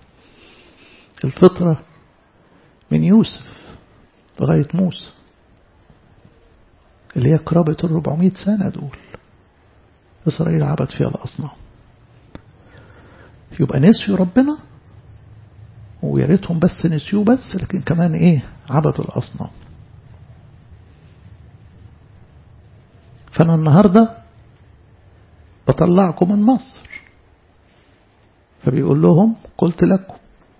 الفطرة من يوسف لغاية موسى اللي هي قرابة الربعمائة سنة دول إسرائيل عبد فيها الأصنام يبقى نسيوا ربنا ويا ريتهم بس نسيوه بس لكن كمان ايه عبدوا الأصنام فأنا النهاردة بطلعكم من مصر فبيقول لهم قلت لكم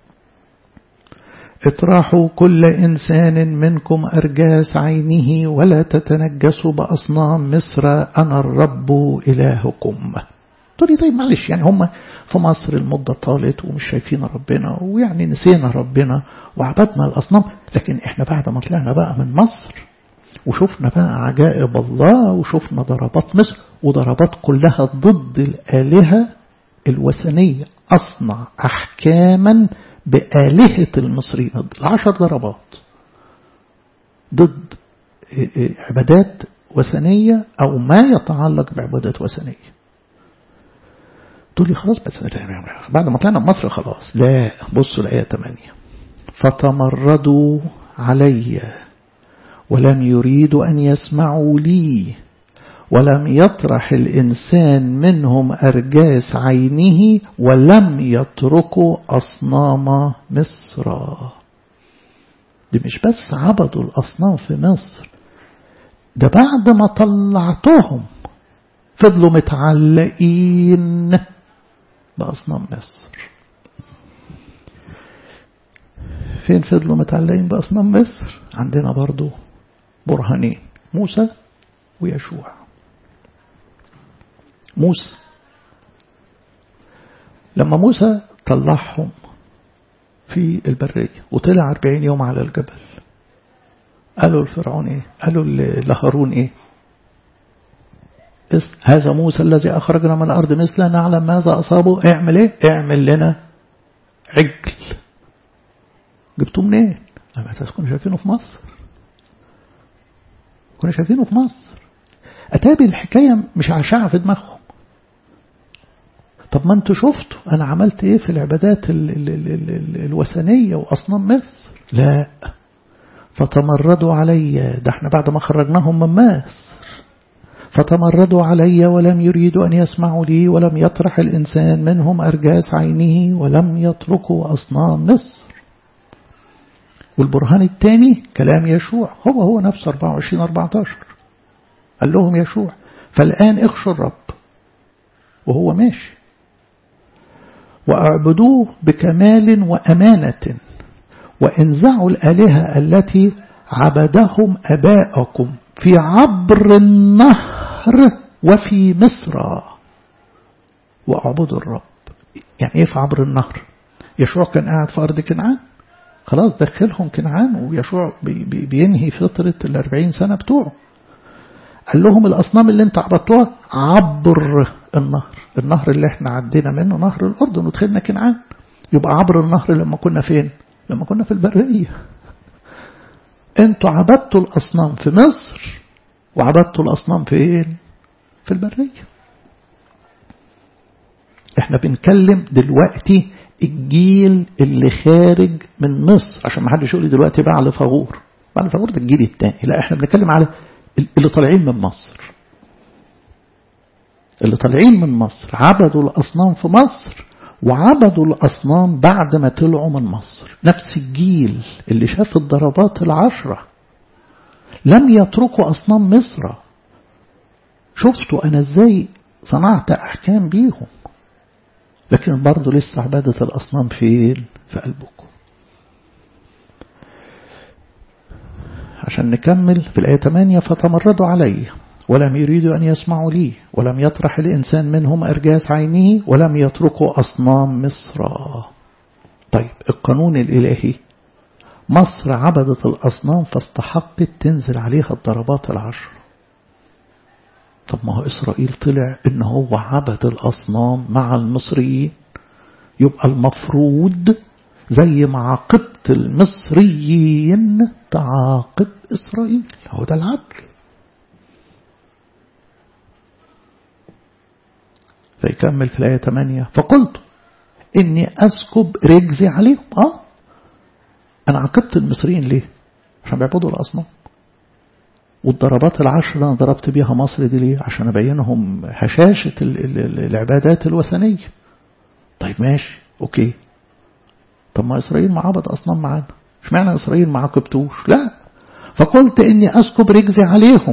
اطرحوا كل إنسان منكم أرجاس عينه ولا تتنجسوا بأصنام مصر أنا الرب إلهكم تقولي طيب معلش يعني هم في مصر المدة طالت ومش شايفين ربنا ويعني نسينا ربنا وعبدنا الأصنام لكن احنا بعد ما طلعنا بقى من مصر وشفنا بقى عجائب الله وشفنا ضربات مصر وضربات كلها ضد الآلهة الوثنية أصنع أحكاما بآلهة المصريين العشر ضربات ضد عبادات وثنية أو ما يتعلق بعبادات وثنية تقول لي خلاص بس بعد ما طلعنا من مصر خلاص لا بصوا الآية 8 فتمردوا علي ولم يريدوا أن يسمعوا لي ولم يطرح الإنسان منهم أرجاس عينه ولم يتركوا أصنام مصر دي مش بس عبدوا الأصنام في مصر ده بعد ما طلعتهم فضلوا متعلقين بأصنام مصر فين فضلوا متعلقين بأصنام مصر عندنا برضو برهانين موسى ويشوع موسى لما موسى طلعهم في البرية وطلع أربعين يوم على الجبل قالوا الفرعون ايه قالوا لهارون ايه هذا موسى الذي أخرجنا من الأرض مثل نعلم ماذا أصابه اعمل ايه اعمل لنا عجل جبتوه منين لما تكونوا شايفينه في مصر كنا شايفينه في مصر أتابي الحكاية مش عشاعة في دماغهم طب ما انتوا شفتوا أنا عملت إيه في العبادات ال ال ال ال ال الوثنية وأصنام مصر لا فتمردوا علي ده احنا بعد ما خرجناهم من مصر فتمردوا علي ولم يريدوا أن يسمعوا لي ولم يطرح الإنسان منهم أرجاس عينه ولم يتركوا أصنام مصر والبرهان الثاني كلام يشوع هو هو نفسه 24 14 قال لهم يشوع فالآن اخشوا الرب وهو ماشي واعبدوه بكمال وأمانة وانزعوا الآلهة التي عبدهم أباءكم في عبر النهر وفي مصر واعبدوا الرب يعني ايه في عبر النهر يشوع كان قاعد في أرض كنعان خلاص دخلهم كنعان ويشوع بي بي بينهي فترة الأربعين سنة بتوعه قال لهم الأصنام اللي انت عبدتوها عبر النهر النهر اللي احنا عدينا منه نهر الأردن ودخلنا كنعان يبقى عبر النهر لما كنا فين لما كنا في البرية انتوا عبدتوا الأصنام في مصر وعبدتوا الأصنام فين في البرية احنا بنتكلم دلوقتي الجيل اللي خارج من مصر عشان ما حدش يقول لي دلوقتي بقى على فغور بعد فغور ده الجيل الثاني لا احنا بنتكلم على اللي طالعين من مصر اللي طالعين من مصر عبدوا الأصنام في مصر وعبدوا الأصنام بعد ما طلعوا من مصر نفس الجيل اللي شاف الضربات العشرة لم يتركوا أصنام مصر شفتوا أنا إزاي صنعت أحكام بيهم لكن برضه لسه عبادة الأصنام فين في قلبكم عشان نكمل في الآية 8 فتمردوا علي ولم يريدوا أن يسمعوا لي ولم يطرح الإنسان منهم أرجاس عينه ولم يتركوا أصنام مصر طيب القانون الإلهي مصر عبدت الأصنام فاستحقت تنزل عليها الضربات العشر طب ما هو إسرائيل طلع إن هو عبد الأصنام مع المصريين يبقى المفروض زي ما عاقبت المصريين تعاقب إسرائيل هو ده العدل فيكمل في الآية 8 فقلت إني أسكب رجزي عليهم آه أنا عاقبت المصريين ليه عشان بيعبدوا الأصنام والضربات العشر أنا ضربت بيها مصر دي ليه عشان أبينهم هشاشة العبادات الوثنية طيب ماشي أوكي طب ما إسرائيل ما عبد أصنام معانا اشمعنى إسرائيل ما عاقبتوش لا فقلت إني أسكب رجزي عليهم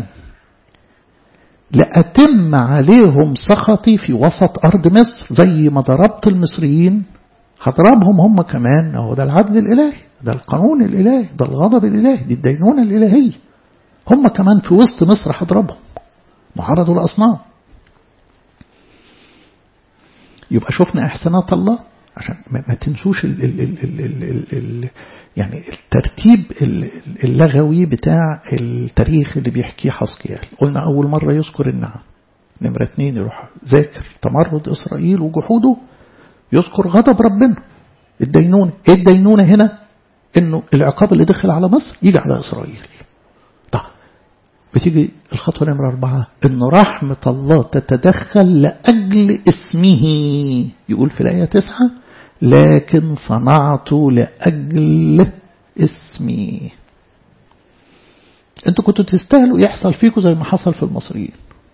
لأتم عليهم سخطي في وسط أرض مصر زي ما ضربت المصريين هضربهم هم كمان هو ده العدل الإلهي ده القانون الإلهي ده الغضب الإلهي دي الدينونة الإلهية هم كمان في وسط مصر هضربهم معرضوا الأصنام يبقى شفنا إحسانات الله عشان ما تنسوش ال ال ال ال ال ال ال يعني الترتيب اللغوي بتاع التاريخ اللي بيحكيه حسقيال قلنا أول مرة يذكر النعم نمرة اتنين يروح ذاكر تمرد إسرائيل وجحوده يذكر غضب ربنا الدينونة ايه الدينونة هنا انه العقاب اللي دخل على مصر يجي على إسرائيل طيب بتيجي الخطوة نمرة أربعة إن رحمة الله تتدخل لأجل اسمه يقول في الآية تسعة لكن صنعت لأجل اسمي انتوا كنتوا تستاهلوا يحصل فيكم زي ما حصل في المصريين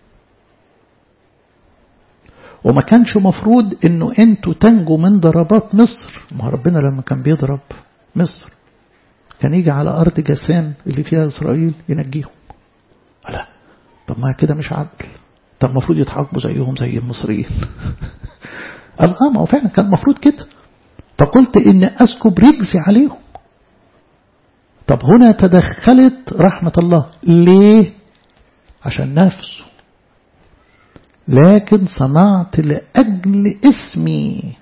وما كانش مفروض انه انتوا تنجوا من ضربات مصر ما ربنا لما كان بيضرب مصر كان يجي على أرض جسان اللي فيها إسرائيل ينجيهم لا طب ما كده مش عدل طب المفروض يتعاقبوا زيهم زي المصريين قال اه ما هو فعلا كان المفروض كده فقلت ان اسكب رجزي عليهم طب هنا تدخلت رحمة الله ليه عشان نفسه لكن صنعت لأجل اسمي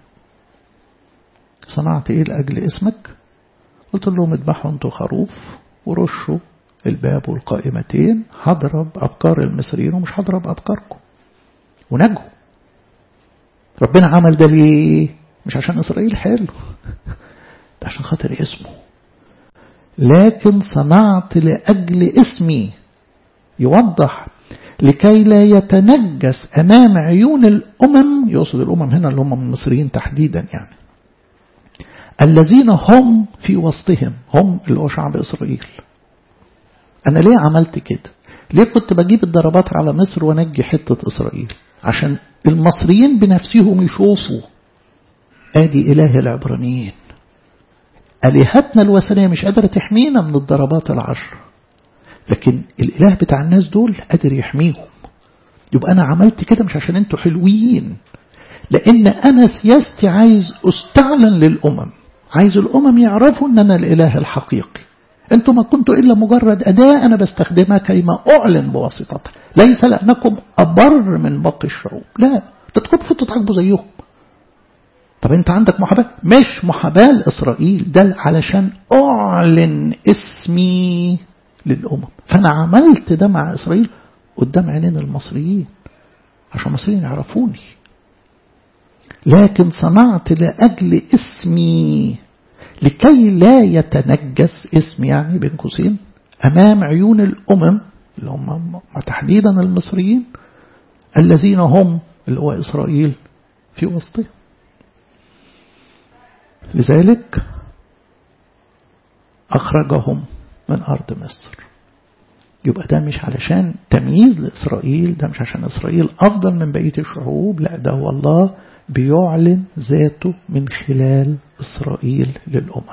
صنعت ايه لأجل اسمك قلت لهم اذبحوا انتوا خروف ورشوا الباب والقائمتين هضرب أبكار المصريين ومش هضرب أبكاركم ونجوا ربنا عمل ده ليه مش عشان إسرائيل حلو ده عشان خاطر اسمه لكن صنعت لأجل اسمي يوضح لكي لا يتنجس أمام عيون الأمم يقصد الأمم هنا اللي هم المصريين تحديدا يعني الذين هم في وسطهم هم اللي هو شعب إسرائيل أنا ليه عملت كده ليه كنت بجيب الضربات على مصر ونجي حتة إسرائيل عشان المصريين بنفسهم يشوفوا آدي إله العبرانيين آلهتنا الوثنية مش قادرة تحمينا من الضربات العشر لكن الإله بتاع الناس دول قادر يحميهم يبقى أنا عملت كده مش عشان أنتوا حلوين لأن أنا سياستي عايز أستعلن للأمم عايز الأمم يعرفوا أن أنا الإله الحقيقي أنتم ما كنتوا إلا مجرد أداة أنا بستخدمها كيما أعلن بواسطتها ليس لأنكم أبر من باقي الشعوب لا تتكبفوا تتعاقبوا زيهم طب أنت عندك محاباة مش محاباة لإسرائيل ده علشان أعلن اسمي للأمم فأنا عملت ده مع إسرائيل قدام عينين المصريين عشان المصريين يعرفوني لكن صنعت لأجل اسمي لكي لا يتنجس اسم يعني بين قوسين أمام عيون الأمم اللي هم تحديدا المصريين الذين هم اللي هو إسرائيل في وسطهم لذلك أخرجهم من أرض مصر يبقى ده مش علشان تمييز لإسرائيل ده مش عشان إسرائيل أفضل من بقية الشعوب لا ده هو الله بيعلن ذاته من خلال إسرائيل للأمم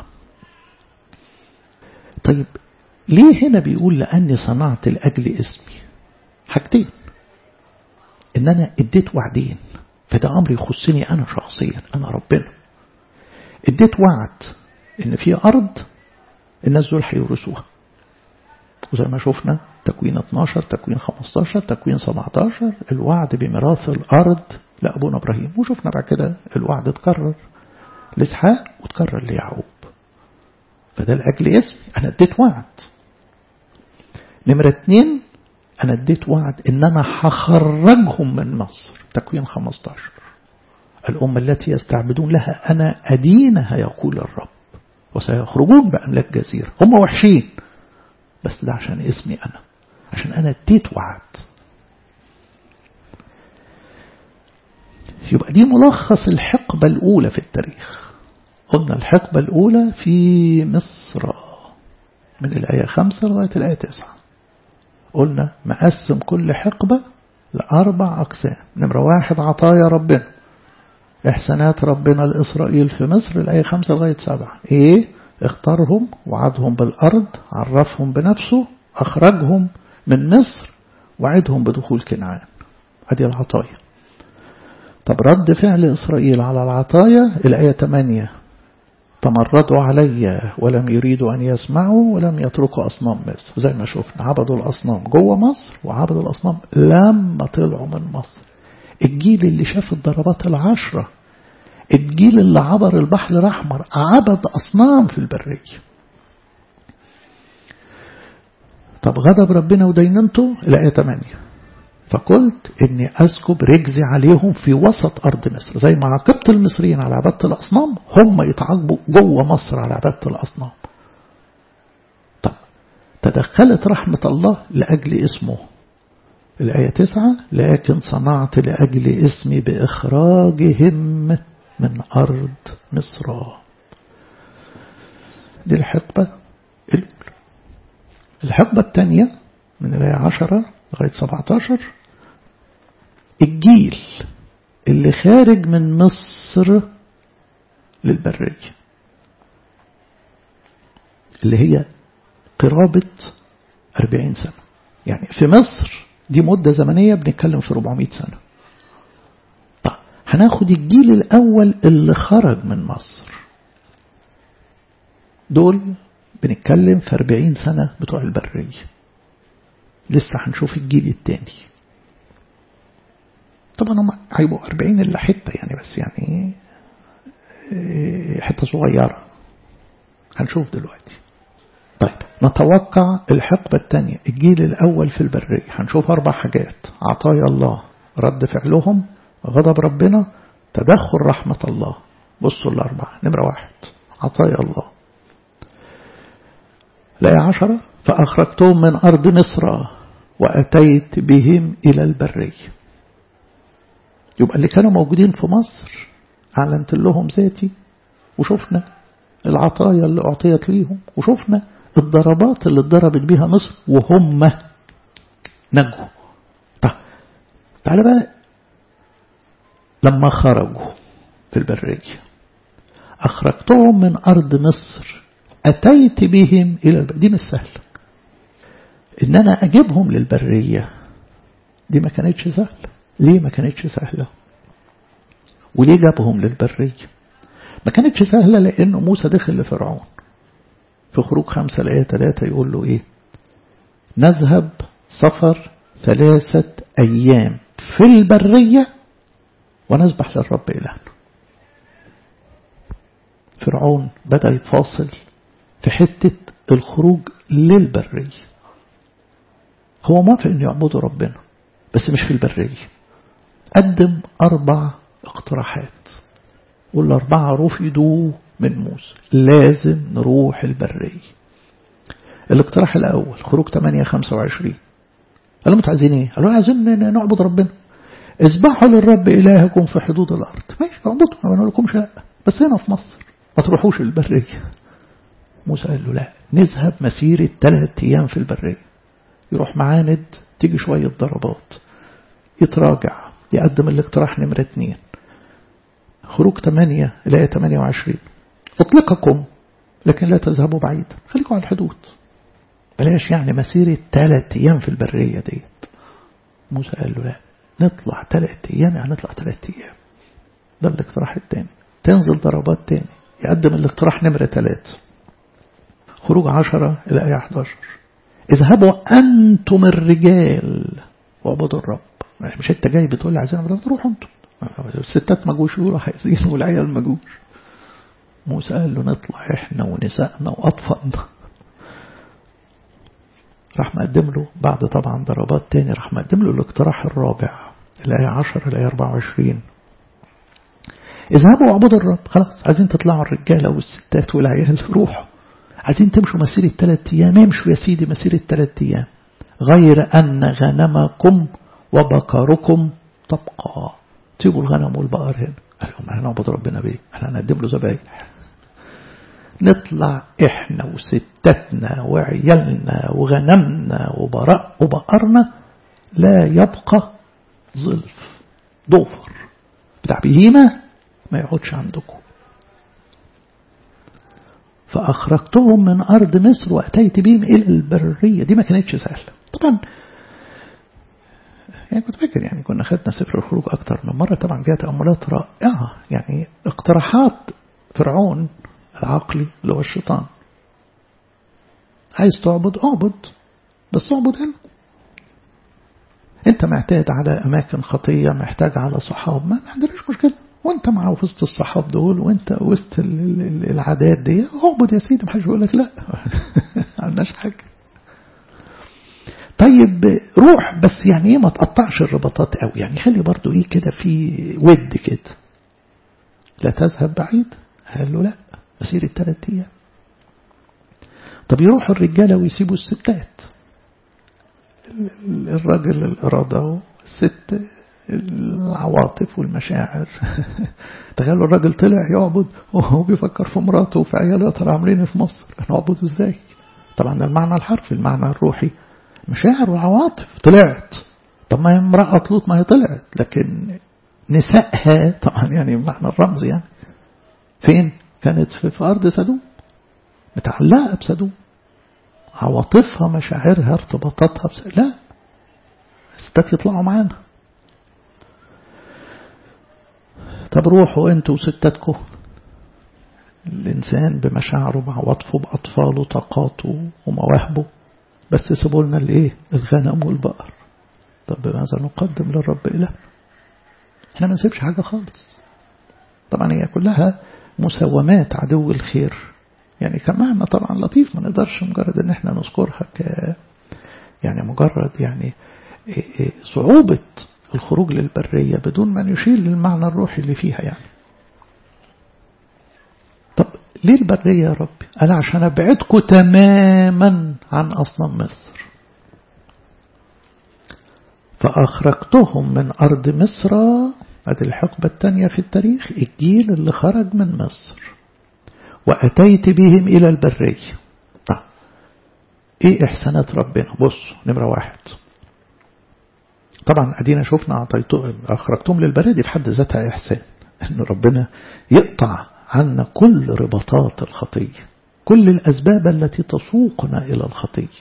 طيب ليه هنا بيقول لأني صنعت لأجل اسمي حاجتين إن أنا اديت وعدين فده أمر يخصني أنا شخصيا أنا ربنا اديت وعد إن في أرض الناس دول هيورثوها وزي ما شفنا تكوين 12 تكوين 15 تكوين 17 الوعد بميراث الأرض لأبونا إبراهيم وشفنا بعد كده الوعد اتكرر لإسحاق وتكرر ليعقوب فده لأجل اسمي أنا اديت وعد نمرة اتنين أنا اديت وعد إن أنا هخرجهم من مصر تكوين 15 الأمة التي يستعبدون لها أنا أدينها يقول الرب وسيخرجون بأملاك جزيرة هم وحشين بس ده عشان اسمي أنا عشان أنا اديت وعد يبقى دي ملخص الحقبة الأولى في التاريخ قلنا الحقبة الأولى في مصر من الآية خمسة لغاية الآية تسعة قلنا مقسم كل حقبة لأربع أقسام نمرة واحد عطايا ربنا إحسانات ربنا لإسرائيل في مصر الآية خمسة لغاية سبعة إيه اختارهم وعدهم بالأرض عرفهم بنفسه أخرجهم من مصر وعدهم بدخول كنعان هذه العطايا طب رد فعل إسرائيل على العطايا الآية 8 تمردوا علي ولم يريدوا أن يسمعوا ولم يتركوا أصنام مصر زي ما شفنا عبدوا الأصنام جوه مصر وعبدوا الأصنام لما طلعوا من مصر الجيل اللي شاف الضربات العشرة الجيل اللي عبر البحر الأحمر عبد أصنام في البرية طب غضب ربنا وديننته الآية 8 فقلت إني أسكب رجزي عليهم في وسط أرض مصر زي ما عاقبت المصريين على عبادة الأصنام هم يتعاقبوا جوه مصر على عبادة الأصنام طب تدخلت رحمة الله لأجل اسمه الآية تسعة لكن صنعت لأجل اسمي بإخراجهم من أرض مصر دي الحقبة الأولى الحقبة الثانية من الآية عشرة لغاية 17 الجيل اللي خارج من مصر للبرية اللي هي قرابة 40 سنة يعني في مصر دي مدة زمنية بنتكلم في 400 سنة طيب هناخد الجيل الأول اللي خرج من مصر دول بنتكلم في 40 سنة بتوع البرية لسه هنشوف الجيل الثاني طبعا هم هيبقوا 40 إلا حتة يعني بس يعني حتة صغيرة هنشوف دلوقتي طيب نتوقع الحقبة الثانية الجيل الأول في البرية هنشوف أربع حاجات عطايا الله رد فعلهم غضب ربنا تدخل رحمة الله بصوا الأربعة نمرة واحد عطايا الله الآية عشرة فأخرجتهم من أرض مصر وأتيت بهم إلى البرية يبقى اللي كانوا موجودين في مصر أعلنت لهم ذاتي وشفنا العطايا اللي أعطيت ليهم وشفنا الضربات اللي اتضربت بها مصر وهم نجوا طيب تعالى بقى لما خرجوا في البرية أخرجتهم من أرض مصر أتيت بهم إلى البرية دي مش سهلة إن أنا أجيبهم للبرية دي ما كانتش سهلة ليه ما كانتش سهلة وليه جابهم للبرية ما كانتش سهلة لأن موسى دخل لفرعون في خروج خمسة الآية ثلاثة يقول له إيه نذهب سفر ثلاثة أيام في البرية ونسبح للرب إلهنا فرعون بدأ يتفاصل في حتة الخروج للبرية هو موافق أن يعبدوا ربنا بس مش في البرية قدم أربع اقتراحات والأربعة رفضوا من موسى لازم نروح البرية الاقتراح الأول خروج 8 25 قال لهم عايزين ايه؟ قالوا عايزين نعبد ربنا اذبحوا للرب إلهكم في حدود الأرض ماشي اعبدوا ما بنقول لكمش لا بس هنا في مصر ما تروحوش البرية موسى قال له لا نذهب مسيرة ثلاث أيام في البرية يروح معاند تيجي شوية ضربات يتراجع يقدم الاقتراح نمرة اتنين خروج 8 الآية 28 أطلقكم لكن لا تذهبوا بعيدا خليكم على الحدود بلاش يعني مسيرة ثلاث أيام في البرية ديت موسى قال له لا نطلع ثلاث أيام يعني نطلع ثلاث أيام ده الاقتراح الثاني تنزل ضربات تاني يقدم الاقتراح نمرة ثلاثة خروج عشرة الآية 11 اذهبوا أنتم الرجال واعبدوا الرب مش انت جاي بتقول لي عايزين نروح روحوا انتم الستات ما جوش يقولوا عايزين والعيال ما جوش موسى قال له نطلع احنا ونسائنا واطفالنا راح مقدم له بعد طبعا ضربات تاني راح مقدم له الاقتراح الرابع الآية 10 الآية 24 اذهبوا واعبدوا الرب خلاص عايزين تطلعوا الرجالة والستات والعيال روحوا عايزين تمشوا مسيرة ثلاث أيام امشوا يا سيدي مسيرة ثلاث أيام غير أن غنمكم وبقركم تبقى تيجوا الغنم والبقر هنا قال لهم احنا نعبد ربنا بيه احنا هنقدم له ذبايح نطلع احنا وستاتنا وعيالنا وغنمنا وبراء وبقرنا لا يبقى ظلف ضفر بتاع بهيمة ما يقعدش عندكم فأخرجتهم من أرض مصر وأتيت بهم إلى البرية دي ما كانتش سهلة طبعا يعني كنت فاكر يعني كنا خدنا سفر الخروج أكتر من مرة طبعا فيها تأملات رائعة يعني اقتراحات فرعون العقلي اللي هو الشيطان عايز تعبد اعبد بس اعبد هنا انت معتاد على اماكن خطية محتاج على صحاب ما عندناش مشكلة وانت مع وسط الصحاب دول وانت وسط العادات دي اعبد يا سيدي محدش يقول لك لا ما عندناش حاجة طيب روح بس يعني ايه ما تقطعش الرباطات قوي يعني خلي برضو ايه كده في ود كده لا تذهب بعيد قال له لا مسيرة ثلاث أيام طب يروحوا الرجالة ويسيبوا الستات الراجل الإرادة والست العواطف والمشاعر تخيلوا الراجل طلع يعبد وهو بيفكر في مراته وفي عياله ترى عاملين في مصر هنعبد ازاي طبعا ده المعنى الحرفي المعنى الروحي مشاعر وعواطف طلعت طب ما هي امرأة لوط ما هي طلعت لكن نسائها طبعا يعني المعنى الرمزي يعني فين كانت في أرض سدوم متعلقة بسدوم عواطفها مشاعرها ارتباطاتها بس لا الستات يطلعوا معانا طب روحوا انتوا وستاتكم الإنسان بمشاعره بعواطفه بأطفاله طاقاته ومواهبه بس سيبوا لنا الايه الغنم والبقر طب بماذا نقدم للرب إله احنا ما نسيبش حاجة خالص طبعا هي كلها مسومات عدو الخير يعني كان معنى طبعا لطيف ما نقدرش مجرد ان احنا نذكرها ك يعني مجرد يعني صعوبة الخروج للبرية بدون ما نشير للمعنى الروحي اللي فيها يعني طب ليه البرية يا ربي قال عشان أبعدكم تماما عن أصنام مصر فأخرجتهم من أرض مصر هذه الحقبة الثانية في التاريخ الجيل اللي خرج من مصر وأتيت بهم إلى البرية طيب إيه إحسانات ربنا بص نمرة واحد طبعا أدينا شفنا أعطيته أخرجتهم للبرية دي في حد ذاتها إحسان أن ربنا يقطع عنا كل رباطات الخطية كل الأسباب التي تسوقنا إلى الخطية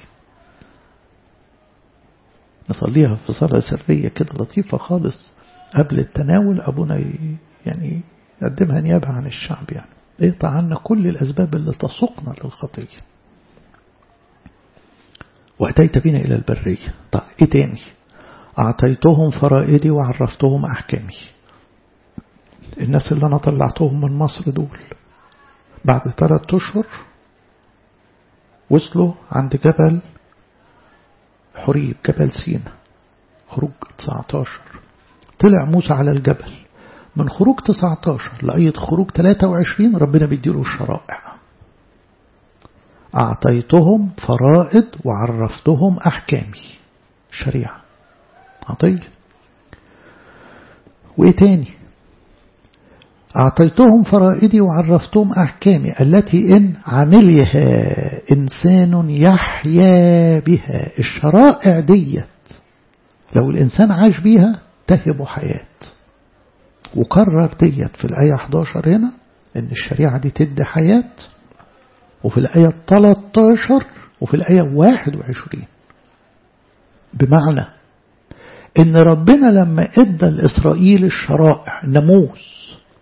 نصليها في صلاة سرية كده لطيفة خالص قبل التناول أبونا يعني يقدمها نيابة عن الشعب يعني يقطع عنا كل الأسباب اللي تسوقنا للخطية وأتيت بنا إلى البرية طيب إيه تاني أعطيتهم فرائدي وعرفتهم أحكامي الناس اللي أنا طلعتهم من مصر دول بعد ثلاثة أشهر وصلوا عند جبل حريب جبل سينا خروج 19 طلع موسى على الجبل من خروج 19 لغاية خروج 23 ربنا بيديله الشرائع أعطيتهم فرائض وعرفتهم أحكامي شريعة عطية وإيه تاني أعطيتهم فرائدي وعرفتهم أحكامي التي إن عملها إنسان يحيا بها الشرائع ديت لو الإنسان عاش بيها تهب حياة وكرر ديت في الآية 11 هنا إن الشريعة دي تدي حياة وفي الآية 13 وفي الآية 21 بمعنى إن ربنا لما إدى لإسرائيل الشرائع الناموس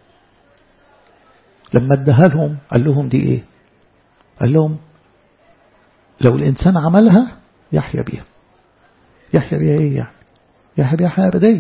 لما اداها لهم قال لهم دي إيه قال لهم لو الإنسان عملها يحيا بيها يحيا بيها إيه يعني يحيا بيها حياة أبدية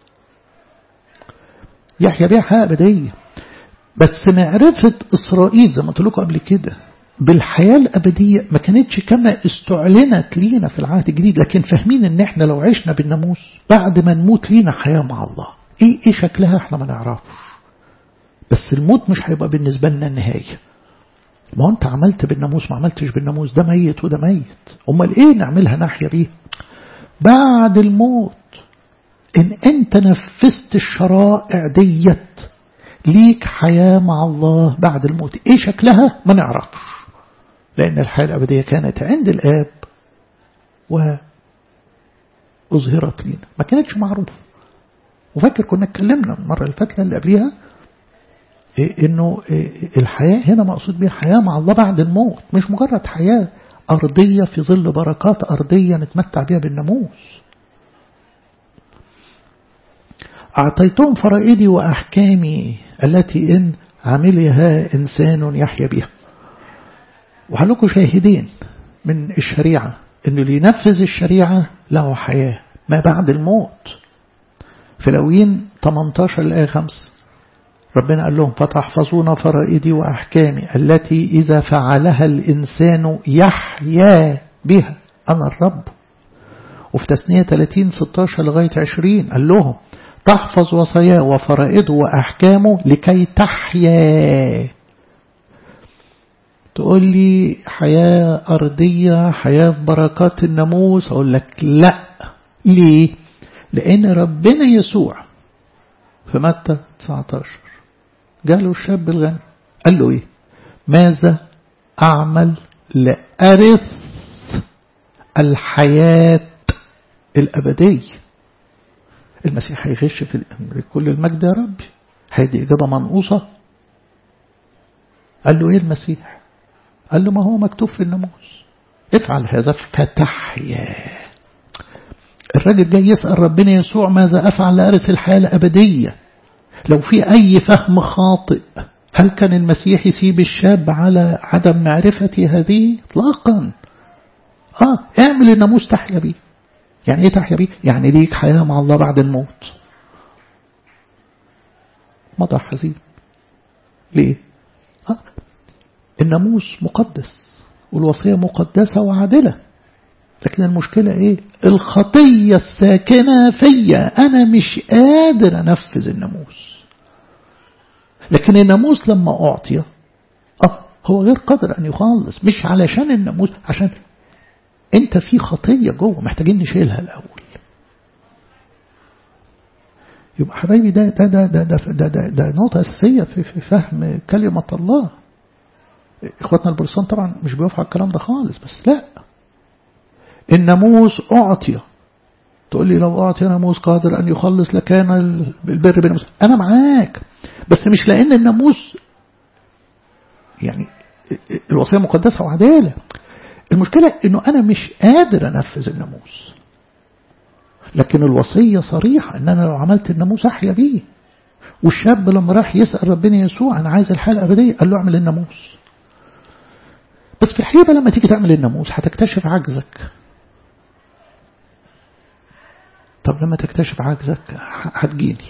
يحيا بيها حياة أبدية بس معرفة إسرائيل زي ما قلت لكم قبل كده بالحياة الأبدية ما كانتش كما استعلنت لينا في العهد الجديد لكن فاهمين ان احنا لو عشنا بالناموس بعد ما نموت لينا حياة مع الله ايه ايه شكلها احنا ما نعرفش بس الموت مش هيبقى بالنسبة لنا النهاية ما انت عملت بالناموس ما عملتش بالناموس ده ميت وده ميت امال ايه نعملها ناحية بيه بعد الموت ان انت نفذت الشرائع ديت ليك حياة مع الله بعد الموت ايه شكلها ما نعرفش لأن الحياة الأبدية كانت عند الآب وأظهرت لنا ما كانتش معروفة وفاكر كنا اتكلمنا المرة اللي فاتت اللي قبليها إيه إنه إيه الحياة هنا مقصود بها حياة مع الله بعد الموت مش مجرد حياة أرضية في ظل بركات أرضية نتمتع بها بالناموس أعطيتهم فرائدي وأحكامي التي إن عملها إنسان يحيا بها وهلكوا شاهدين من الشريعة أنه اللي ينفذ الشريعة له حياة ما بعد الموت في لوين 18 الآية 5 ربنا قال لهم فتحفظون فرائدي وأحكامي التي إذا فعلها الإنسان يحيا بها أنا الرب وفي تسنية 30 16 لغاية 20 قال لهم تحفظ وصاياه وفرائده وأحكامه لكي تحيا تقول لي حياة أرضية حياة في بركات الناموس أقول لك لا ليه لأن ربنا يسوع في متى 19 جاله الشاب الغني قال له إيه ماذا أعمل لأرث الحياة الأبدية المسيح هيغش في الأمر كل المجد يا ربي هيدي إجابة منقوصة قال له إيه المسيح قال له ما هو مكتوب في الناموس افعل هذا فتحيا الراجل جاي يسأل ربنا يسوع ماذا أفعل لأرث الحياة الأبدية لو في أي فهم خاطئ هل كان المسيح يسيب الشاب على عدم معرفة هذه اطلاقا آه اعمل الناموس تحيا بيه يعني ايه تحيا بيه يعني ليك حياة مع الله بعد الموت مضى حزين ليه آه الناموس مقدس والوصية مقدسة وعادلة لكن المشكلة ايه الخطية الساكنة فيا انا مش قادر انفذ الناموس لكن الناموس لما اعطي اه هو غير قادر ان يخلص مش علشان الناموس عشان انت في خطية جوه محتاجين نشيلها الاول يبقى حبايبي ده ده ده ده ده, ده, ده, ده نقطة أساسية في, في فهم كلمة الله إخواتنا البرسان طبعا مش بيوافقوا على الكلام ده خالص بس لا الناموس أعطي تقول لي لو أعطي ناموس قادر أن يخلص لكان البر بالناموس أنا معاك بس مش لأن الناموس يعني الوصية مقدسة وعدالة المشكلة أنه أنا مش قادر أنفذ الناموس لكن الوصية صريحة أن أنا لو عملت الناموس أحيا بيه والشاب لما راح يسأل ربنا يسوع أنا عايز الحياة الأبدية قال له اعمل الناموس بس في الحقيقة لما تيجي تعمل الناموس هتكتشف عجزك طب لما تكتشف عجزك هتجيني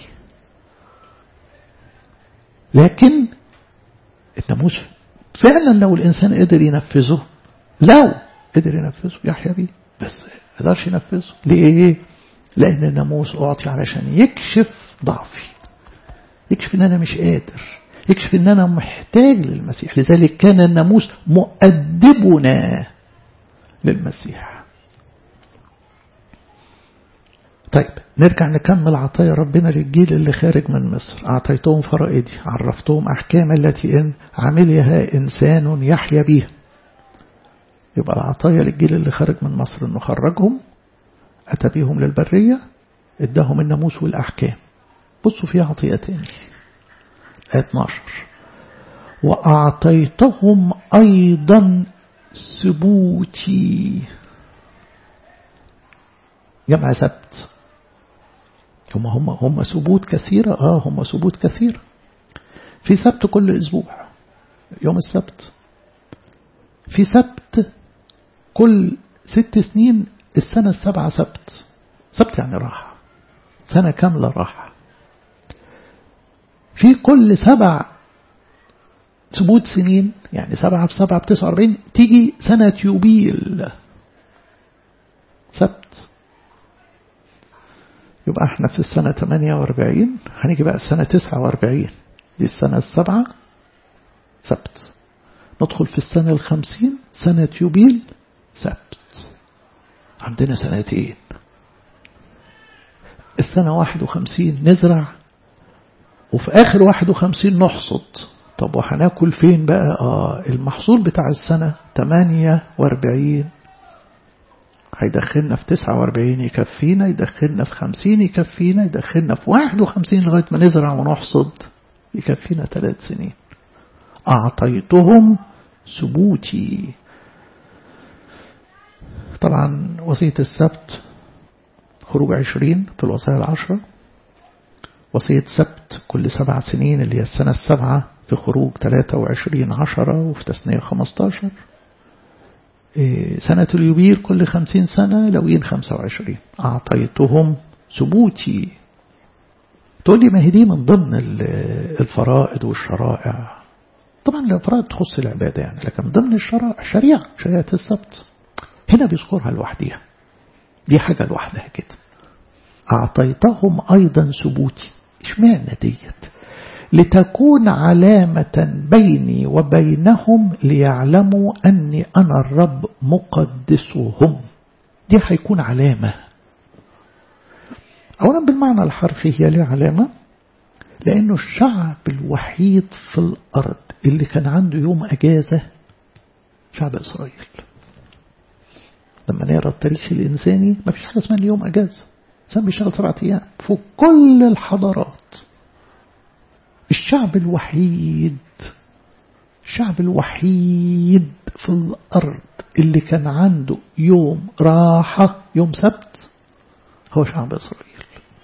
لكن الناموس فعلا لو الإنسان قدر ينفذه لو قدر ينفذه يحيا بيه بس ما قدرش ينفذه ليه لأن الناموس أعطي علشان يكشف ضعفي يكشف ان أنا مش قادر يكشف ان أنا محتاج للمسيح لذلك كان الناموس مؤدبنا للمسيح طيب نرجع نكمل عطايا ربنا للجيل اللي خارج من مصر أعطيتهم فرائدي عرفتهم أحكام التي إن عملها إنسان يحيا بها يبقى العطايا للجيل اللي خارج من مصر إنه خرجهم أتى بيهم للبرية اداهم الناموس والأحكام بصوا فيها عطية تاني آية 12 وأعطيتهم أيضا سبوتي جمع سبت هم هم هم سبوت كثيرة اه هم سبوت كثيرة في سبت كل أسبوع يوم السبت في سبت كل ست سنين السنة السبعة سبت سبت يعني راحة سنة كاملة راحة في كل سبع سبوت سنين يعني سبعة في سبعة بتسعة واربعين تيجي سنة يوبيل سبت يبقى احنا في السنة 48 هنيجي بقى السنة 49 دي السنة السبعة سبت ندخل في السنة الخمسين سنة يوبيل سبت عندنا سنتين السنة 51 نزرع وفي آخر 51 نحصد طب وهناكل فين بقى آه المحصول بتاع السنة 48 هيدخلنا في 49 يكفينا يدخلنا في 50 يكفينا يدخلنا في 51 لغاية ما نزرع ونحصد يكفينا ثلاث سنين أعطيتهم سبوتي طبعا وصية السبت خروج عشرين في الوصايا العشرة وصية سبت كل سبع سنين اللي هي السنة السبعة في خروج 23 عشرة وفي تسنية 15 سنة اليوبيل كل خمسين سنة لوين خمسة وعشرين أعطيتهم سبوتي تقول لي ما هي دي من ضمن الفرائض والشرائع طبعا الفرائض تخص العبادة يعني لكن من ضمن الشرائع شريعة شريعة السبت هنا بيذكرها لوحديها دي حاجة لوحدها كده أعطيتهم أيضا سبوتي اشمعنى ديت لتكون علامة بيني وبينهم ليعلموا أني أنا الرب مقدسهم دي هيكون علامة أولا بالمعنى الحرفي هي ليه علامة لأنه الشعب الوحيد في الأرض اللي كان عنده يوم أجازة شعب إسرائيل لما نقرا التاريخ الإنساني ما فيش حاجة اسمها يوم أجازة الإنسان بيشتغل سبعة أيام في كل الحضارات الشعب الوحيد الشعب الوحيد في الأرض اللي كان عنده يوم راحة يوم سبت هو شعب إسرائيل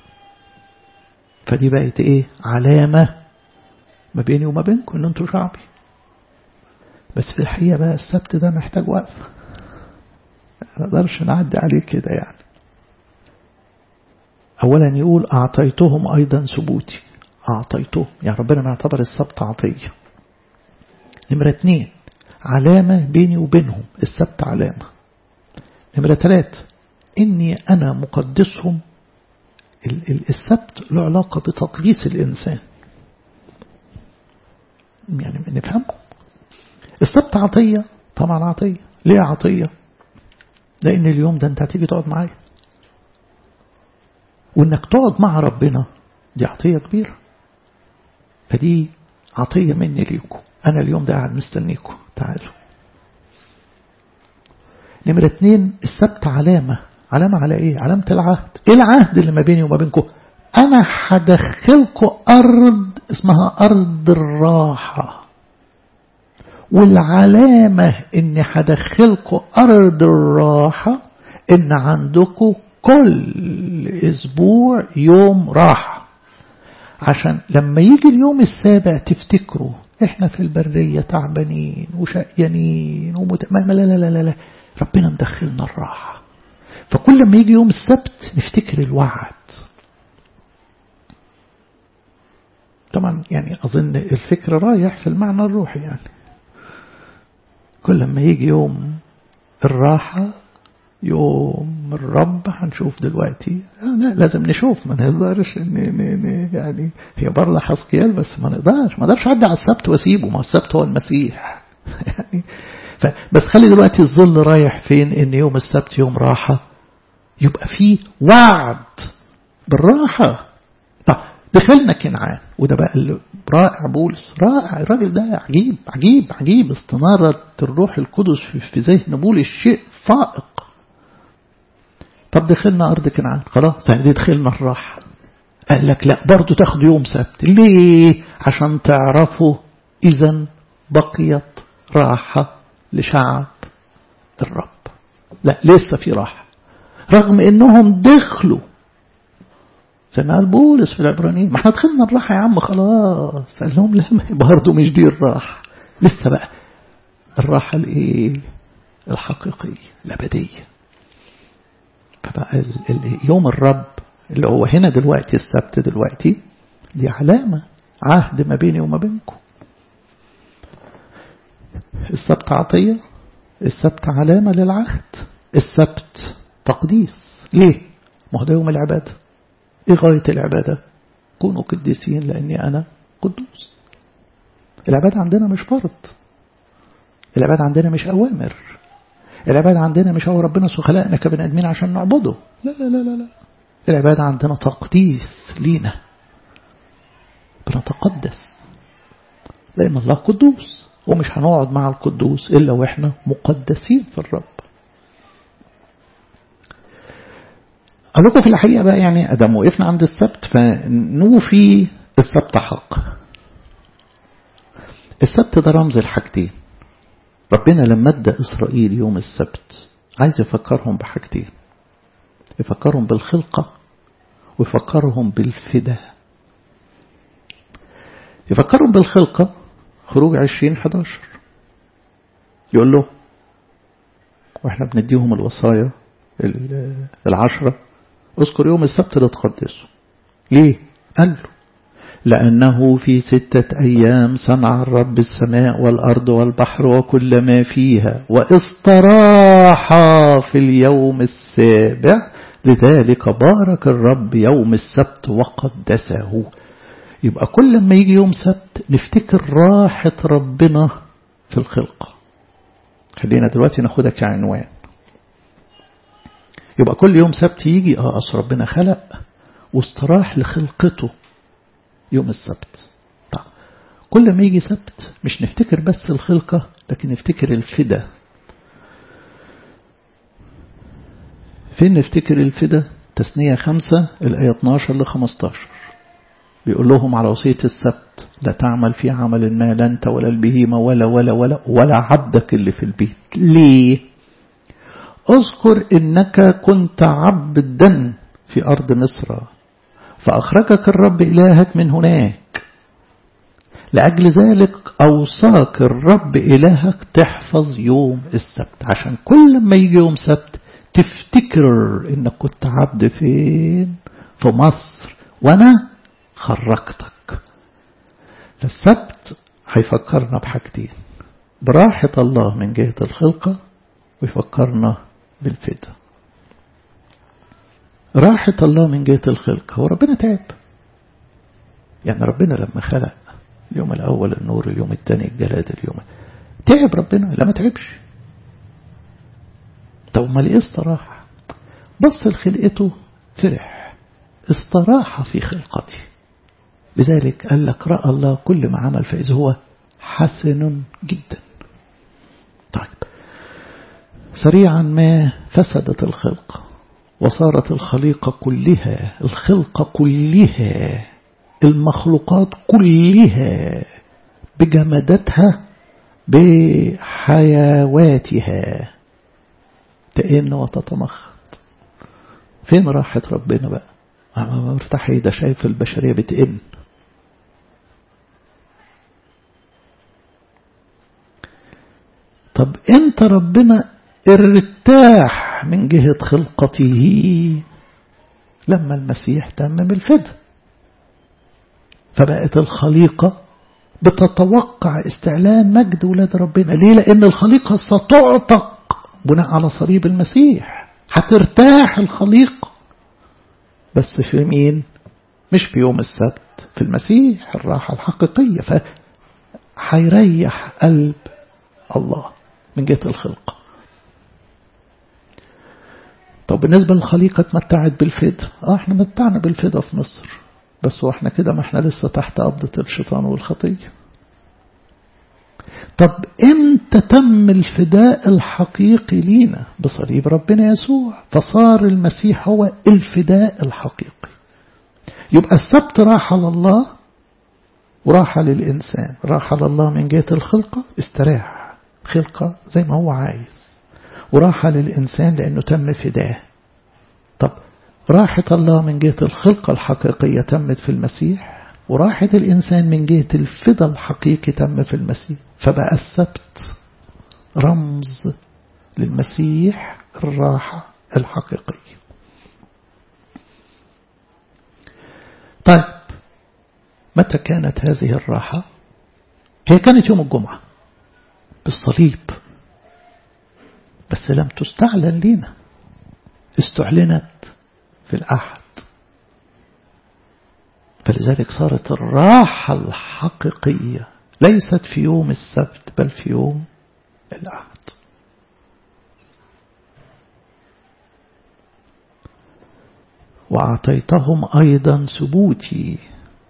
فدي بقت إيه علامة ما بيني وما بينكم إن أنتوا شعبي بس في الحقيقة بقى السبت ده محتاج وقفة ما نقدرش نعدي عليه كده يعني أولا يقول أعطيتهم أيضا ثبوتي أعطيته يعني ربنا ما يعتبر السبت عطية نمرة اتنين علامة بيني وبينهم السبت علامة نمرة ثلاثة إني أنا مقدسهم السبت له علاقة بتقديس الإنسان يعني نفهمه السبت عطية طبعا عطية ليه عطية لأن اليوم ده أنت هتيجي تقعد معايا وإنك تقعد مع ربنا دي عطية كبيرة فدي عطية مني ليكم أنا اليوم ده قاعد مستنيكم تعالوا نمرة اتنين السبت علامة علامة على ايه علامة العهد ايه العهد اللي ما بيني وما بينكم انا هدخلكم ارض اسمها ارض الراحة والعلامة اني هدخلكم ارض الراحة ان عندكم كل اسبوع يوم راحة عشان لما يجي اليوم السابع تفتكروا احنا في البرية تعبانين وشقيانين ومت... لا لا لا لا لا ربنا مدخلنا الراحة فكل ما يجي يوم السبت نفتكر الوعد طبعا يعني أظن الفكر رايح في المعنى الروحي يعني كل ما يجي يوم الراحة يوم الرب هنشوف دلوقتي لا لازم نشوف ما نقدرش يعني هي برضه حسكيال بس ما نقدرش ما نقدرش اعدي على السبت واسيبه ما السبت هو المسيح يعني بس خلي دلوقتي الظل رايح فين ان يوم السبت يوم راحة يبقى فيه وعد بالراحة طب دخلنا كنعان وده بقى اللي رائع بولس رائع الراجل ده عجيب عجيب عجيب استنارة الروح القدس في ذهن بولس شيء فائق طب دخلنا أرض كنعان خلاص يعني دخلنا الراحة قال لك لا برضو تاخد يوم سبت ليه عشان تعرفوا إذا بقيت راحة لشعب الرب لا لسه في راحة رغم انهم دخلوا زي ما قال بولس في العبرانيين ما احنا دخلنا الراحة يا عم خلاص قال لهم لا برضه مش دي الراحة لسه بقى الراحة الايه الحقيقية الأبدية فبقى يوم الرب اللي هو هنا دلوقتي السبت دلوقتي دي علامة عهد ما بيني وما بينكم السبت عطية السبت علامة للعهد السبت تقديس ليه؟ ما هو ده يوم العبادة ايه غاية العبادة كونوا قديسين لأني أنا قدوس العبادة عندنا مش فرض العبادة عندنا مش أوامر العبادة عندنا مش هو ربنا خلقنا كبني آدمين عشان نعبده لا لا لا لا لا العبادة عندنا تقديس لينا بنتقدس لأن الله قدوس ومش هنقعد مع القدوس إلا وإحنا مقدسين في الرب أقول لكم في الحقيقة بقى يعني أدم وقفنا عند السبت فنوفي السبت حق السبت ده رمز الحاجتين ربنا لما ادى إسرائيل يوم السبت عايز يفكرهم بحاجتين يفكرهم بالخلقة ويفكرهم بالفدا يفكرهم بالخلقة خروج عشرين حداشر يقول له واحنا بنديهم الوصايا العشرة اذكر يوم السبت لتقدسه ليه قال له لأنه في ستة أيام صنع الرب السماء والأرض والبحر وكل ما فيها واستراح في اليوم السابع لذلك بارك الرب يوم السبت وقدسه يبقى كل ما يجي يوم سبت نفتكر راحة ربنا في الخلقة خلينا دلوقتي ناخدها كعنوان يبقى كل يوم سبت يجي اه اصل ربنا خلق واستراح لخلقته يوم السبت طيب كل ما يجي سبت مش نفتكر بس الخلقة لكن نفتكر الفدا فين نفتكر الفدا تسنية خمسة الآية 12 ل 15 بيقول لهم على وصية السبت لا تعمل في عمل ما لا أنت ولا البهيمة ولا ولا ولا ولا عبدك اللي في البيت ليه اذكر إنك كنت عبدا في أرض مصر فأخرجك الرب إلهك من هناك لأجل ذلك أوصاك الرب إلهك تحفظ يوم السبت عشان كل ما يجي يوم سبت تفتكر إنك كنت عبد فين في مصر وأنا خرجتك فالسبت هيفكرنا بحاجتين براحة الله من جهة الخلقة ويفكرنا بالفدا راحة الله من جهة الخلق هو ربنا تعب يعني ربنا لما خلق اليوم الأول النور اليوم الثاني الجلاد اليوم تعب ربنا لا ما تعبش طب ما ليه استراح بص لخلقته فرح استراح في خلقته لذلك قال لك رأى الله كل ما عمل فإذا هو حسن جدا طيب سريعا ما فسدت الخلق وصارت الخليقة كلها الخلقة كلها المخلوقات كلها بجمدتها بحيواتها تئن وتتمخض فين راحت ربنا بقى ما مرتاح ده شايف البشرية بتئن طب انت ربنا ارتاح من جهة خلقته لما المسيح تمم الفدا فبقت الخليقة بتتوقع استعلان مجد ولاد ربنا ليه لأن الخليقة ستعتق بناء على صليب المسيح هترتاح الخليقة بس في مين مش في يوم السبت في المسيح الراحة الحقيقية فهيريح قلب الله من جهة الخلقة طب طب بالنسبة للخليقة اتمتعت بالفدا اه احنا متعنا بالفدا في مصر بس واحنا كده ما احنا لسه تحت قبضة الشيطان والخطية طب امتى تم الفداء الحقيقي لينا بصليب ربنا يسوع فصار المسيح هو الفداء الحقيقي يبقى السبت راحة لله وراحة للإنسان راحة لله من جهة الخلقة استراح خلقة زي ما هو عايز وراحة للإنسان لأنه تم فداه طب راحة الله من جهة الخلقة الحقيقية تمت في المسيح وراحة الإنسان من جهة الفدا الحقيقي تم في المسيح فبقى السبت رمز للمسيح الراحة الحقيقية طيب متى كانت هذه الراحة هي كانت يوم الجمعة بالصليب بس لم تستعلن لنا استعلنت في الأحد فلذلك صارت الراحة الحقيقية ليست في يوم السبت بل في يوم الأحد وأعطيتهم أيضا ثبوتي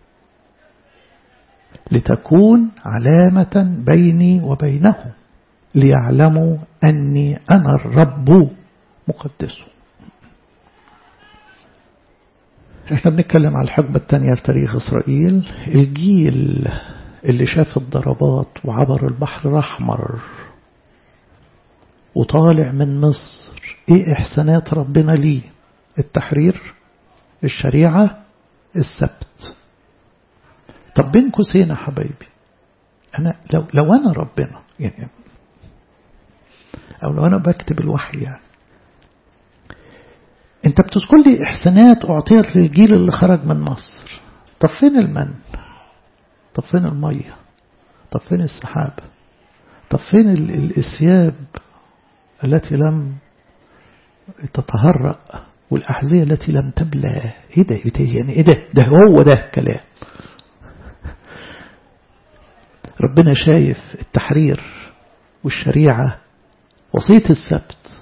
لتكون علامة بيني وبينهم ليعلموا أني أنا الرب مقدسه احنا بنتكلم على الحقبة الثانية في تاريخ إسرائيل الجيل اللي شاف الضربات وعبر البحر الأحمر وطالع من مصر ايه احسانات ربنا ليه التحرير الشريعة السبت طب بين قوسين يا حبايبي انا لو لو انا ربنا يعني او لو انا بكتب الوحي يعني انت بتذكر لي احسانات اعطيت للجيل اللي خرج من مصر طب فين المن طب فين المية طب فين السحاب طب فين الاسياب التي لم تتهرأ والأحذية التي لم تبلى ايه ده يعني ايه ده ده هو ده الكلام ربنا شايف التحرير والشريعة وصية السبت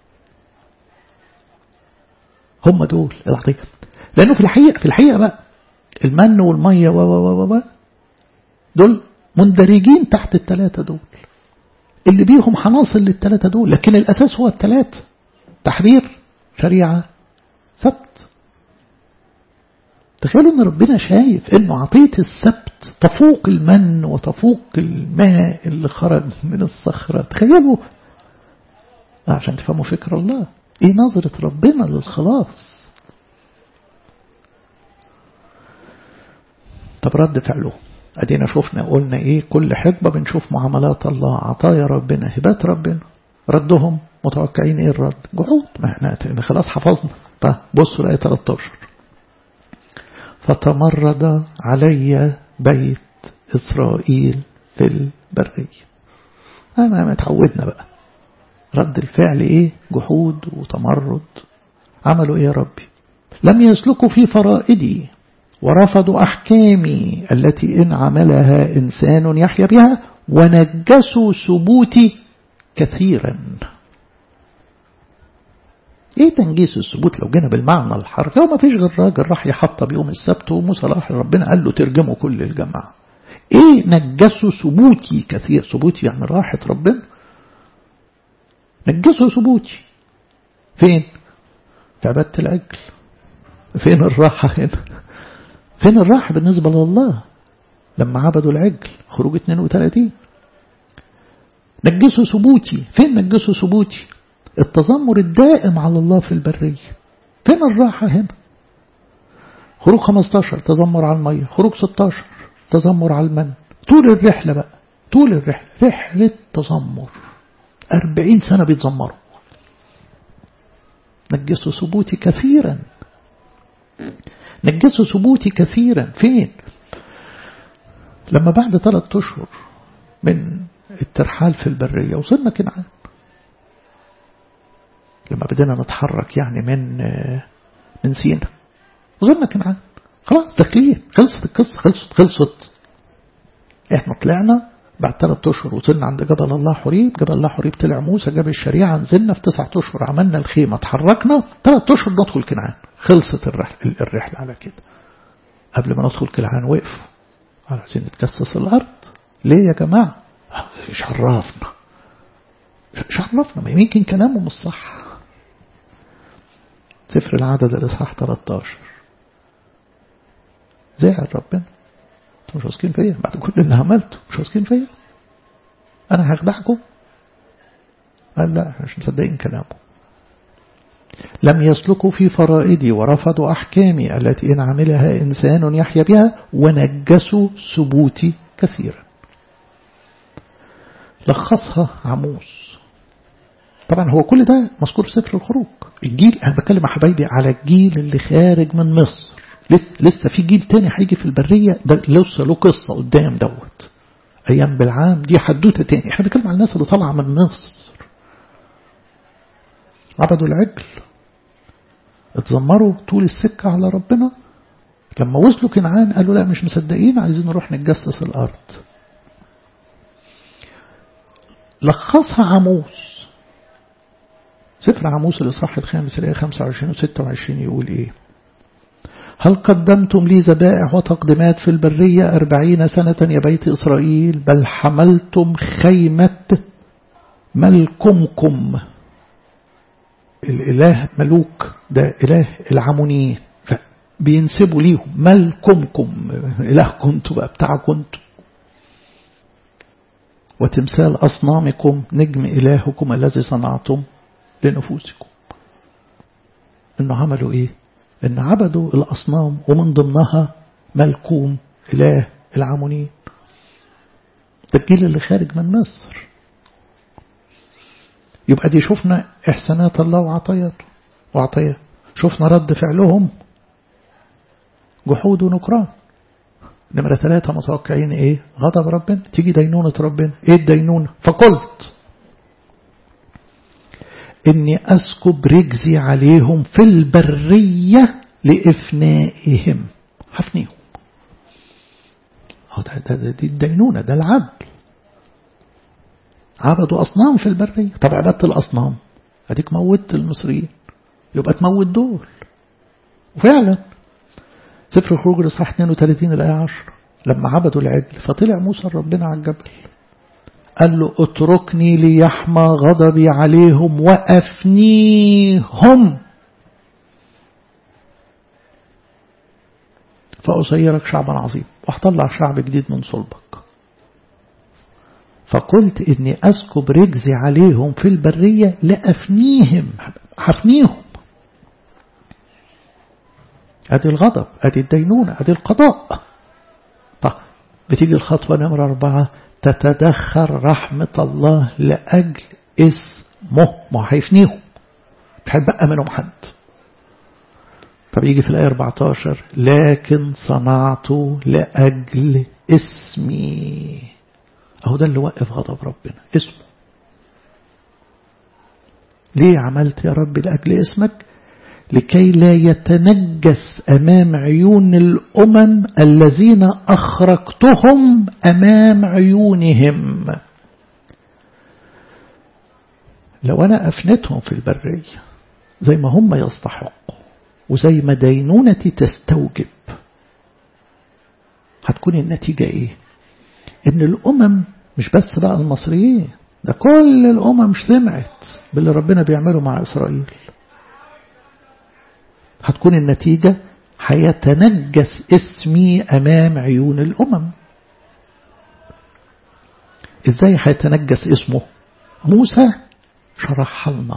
هم دول العطية لأنه في الحقيقة في الحقيقة بقى المن والمية و و و دول مندرجين تحت الثلاثة دول اللي بيهم حناصل للثلاثة دول لكن الأساس هو الثلاثة تحرير شريعة سبت تخيلوا ان ربنا شايف انه عطية السبت تفوق المن وتفوق الماء اللي خرج من الصخرة تخيلوا عشان تفهموا فكر الله ايه نظرة ربنا للخلاص طب رد فعله ادينا شفنا قلنا ايه كل حقبة بنشوف معاملات الله عطايا ربنا هبات ربنا ردهم متوقعين ايه الرد جحود ما احنا خلاص حفظنا طيب بصوا الآية 13 فتمرد علي بيت إسرائيل في البرية أنا ما اتعودنا بقى رد الفعل ايه جحود وتمرد عملوا ايه يا ربي لم يسلكوا في فرائدي ورفضوا أحكامي التي إن عملها إنسان يحيا بها ونجسوا ثبوتي كثيرا ايه تنجيس الثبوت لو جينا بالمعنى الحرفي هو ما فيش غير راجل راح يحطب يوم السبت وموسى راح ربنا قال له ترجموا كل الجماعة ايه نجسوا ثبوتي كثير ثبوتي يعني راحة ربنا نجسوا ثبوتي فين في عبادة العجل فين الراحة هنا فين الراحة بالنسبة لله لما عبدوا العجل خروج 32 نجسوا ثبوتي فين نجسوا ثبوتي التذمر الدائم على الله في البرية فين الراحة هنا خروج 15 تذمر على المية خروج 16 تذمر على المن طول الرحلة بقى طول الرحلة رحلة تذمر أربعين سنة بيتذمروا نجسوا ثبوتي كثيرا نجسوا ثبوتي كثيرا فين لما بعد ثلاثة أشهر من الترحال في البرية وصلنا كنعان لما بدنا نتحرك يعني من من سينا وصلنا كنعان خلاص داخلين خلصت القصة خلصت خلصت احنا طلعنا بعد ثلاث أشهر وصلنا عند جبل الله حريب جبل الله حريب طلع موسى جاب الشريعة نزلنا في تسعة أشهر عملنا الخيمة اتحركنا ثلاث أشهر ندخل كنعان خلصت الرحلة, الرحلة على كده قبل ما ندخل كنعان وقفوا عايزين نتجسس الأرض ليه يا جماعة شرفنا شرفنا ما يمكن كلامه مش صح سفر العدد الإصحاح 13 زعل ربنا انتوا مش واثقين فيا بعد كل اللي عملته مش واثقين فيا انا هخدعكم قال لا احنا مش مصدقين كلامه لم يسلكوا في فرائدي ورفضوا أحكامي التي إن عملها إنسان يحيا بها ونجسوا ثبوتي كثيرا لخصها عموس طبعا هو كل ده مذكور في سفر الخروج الجيل أنا بتكلم يا حبايبي على الجيل اللي خارج من مصر لسه, لسه في جيل تاني هيجي في البرية ده لسه له قصة قدام دوت أيام بالعام دي حدوتة تاني احنا بنتكلم على الناس اللي طالعة من مصر عبدوا العجل اتذمروا طول السكة على ربنا لما وصلوا كنعان قالوا لا مش مصدقين عايزين نروح نتجسس الأرض لخصها عموس سفر عموس الإصحاح الخامس الآية 25 و 26 يقول إيه هل قدمتم لي ذبائح وتقدمات في البرية أربعين سنة يا بيت إسرائيل بل حملتم خيمة ملكمكم الإله ملوك ده إله العمونيين فبينسبوا ليهم ملكمكم إله كنتوا بقى بتاع كنتوا وتمثال أصنامكم نجم إلهكم الذي صنعتم لنفوسكم إنه عملوا إيه إن عبدوا الأصنام ومن ضمنها ملكوم إله العمونيين ده الجيل اللي خارج من مصر يبقى دي شفنا إحسانات الله وعطياته وعطية شفنا رد فعلهم جحود ونكران نمرة ثلاثة متوقعين ايه غضب ربنا تيجي دينونة ربنا ايه الدينونة فقلت اني اسكب رجزي عليهم في البرية لإفنائهم حفنيهم ده, ده, ده دي الدينونة ده العدل عبدوا أصنام في البرية طب عبدت الأصنام أديك موت المصريين يبقى تموت دول وفعلا سفر الخروج الإصحاح 32 الآية 10 لما عبدوا العجل فطلع موسى ربنا على الجبل قال له اتركني ليحمى غضبي عليهم وأفنيهم فأصيرك شعبا عظيم وهطلع شعب جديد من صلبك فقلت إني أسكب رجزي عليهم في البرية لأفنيهم حفنيهم أدي الغضب أدي الدينونة أدي القضاء طب بتيجي الخطوة نمرة أربعة تتدخل رحمة الله لأجل اسمه ما هيفنيهم مش هيبقى منهم حد طب يجي في الآية 14 لكن صنعت لأجل اسمي أهو ده اللي وقف غضب ربنا اسمه ليه عملت يا رب لأجل اسمك لكي لا يتنجس أمام عيون الأمم الذين أخرجتهم أمام عيونهم لو أنا أفنتهم في البرية زي ما هم يستحقوا وزي ما دينونتي تستوجب هتكون النتيجة إيه إن الأمم مش بس بقى المصريين ده كل الأمم سمعت باللي ربنا بيعمله مع إسرائيل هتكون النتيجة هيتنجس اسمي أمام عيون الأمم إزاي هيتنجس اسمه موسى شرح لنا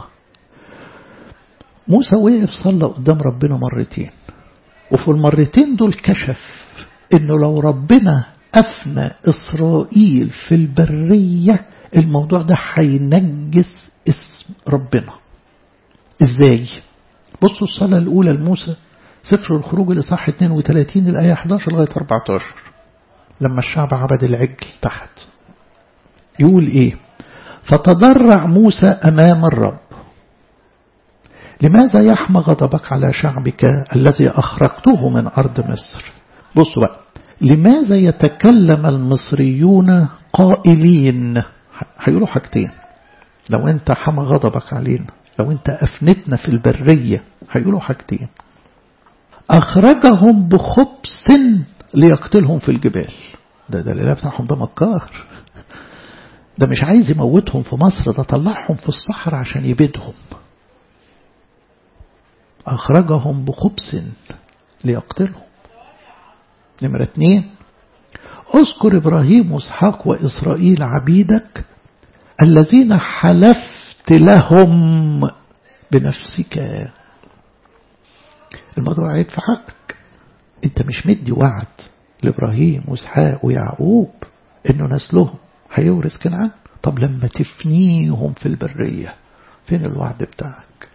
موسى وقف صلى قدام ربنا مرتين وفي المرتين دول كشف انه لو ربنا أفنى إسرائيل في البرية الموضوع ده هينجس اسم ربنا ازاي بصوا الصلاة الأولى لموسى سفر الخروج الإصحاح 32 الآية 11 لغاية 14 لما الشعب عبد العجل تحت يقول إيه فتضرع موسى أمام الرب لماذا يحمى غضبك على شعبك الذي أخرجته من أرض مصر بصوا بقى لماذا يتكلم المصريون قائلين هيقولوا حاجتين لو انت حمى غضبك علينا لو انت أفنتنا في البرية هيقولوا حاجتين أخرجهم بخبث ليقتلهم في الجبال ده ده الإله بتاعهم ده مكار ده مش عايز يموتهم في مصر ده طلعهم في الصحراء عشان يبيدهم أخرجهم بخبث ليقتلهم نمرة اتنين اذكر إبراهيم وإسحاق وإسرائيل عبيدك الذين حلفت لهم بنفسك الموضوع عيد في حقك انت مش مدي وعد لإبراهيم وإسحاق ويعقوب انه نسلهم هيورث كنعان طب لما تفنيهم في البرية فين الوعد بتاعك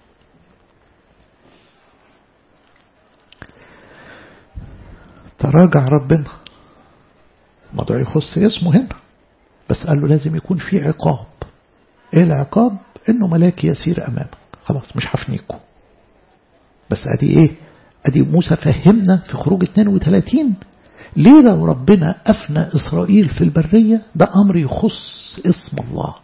تراجع ربنا الموضوع يخص اسمه هنا بس قال له لازم يكون في عقاب ايه العقاب انه ملاك يسير امامك خلاص مش هفنيكم بس ادي ايه ادي موسى فهمنا في خروج 32 ليه لو ربنا أفنى إسرائيل في البرية ده أمر يخص اسم الله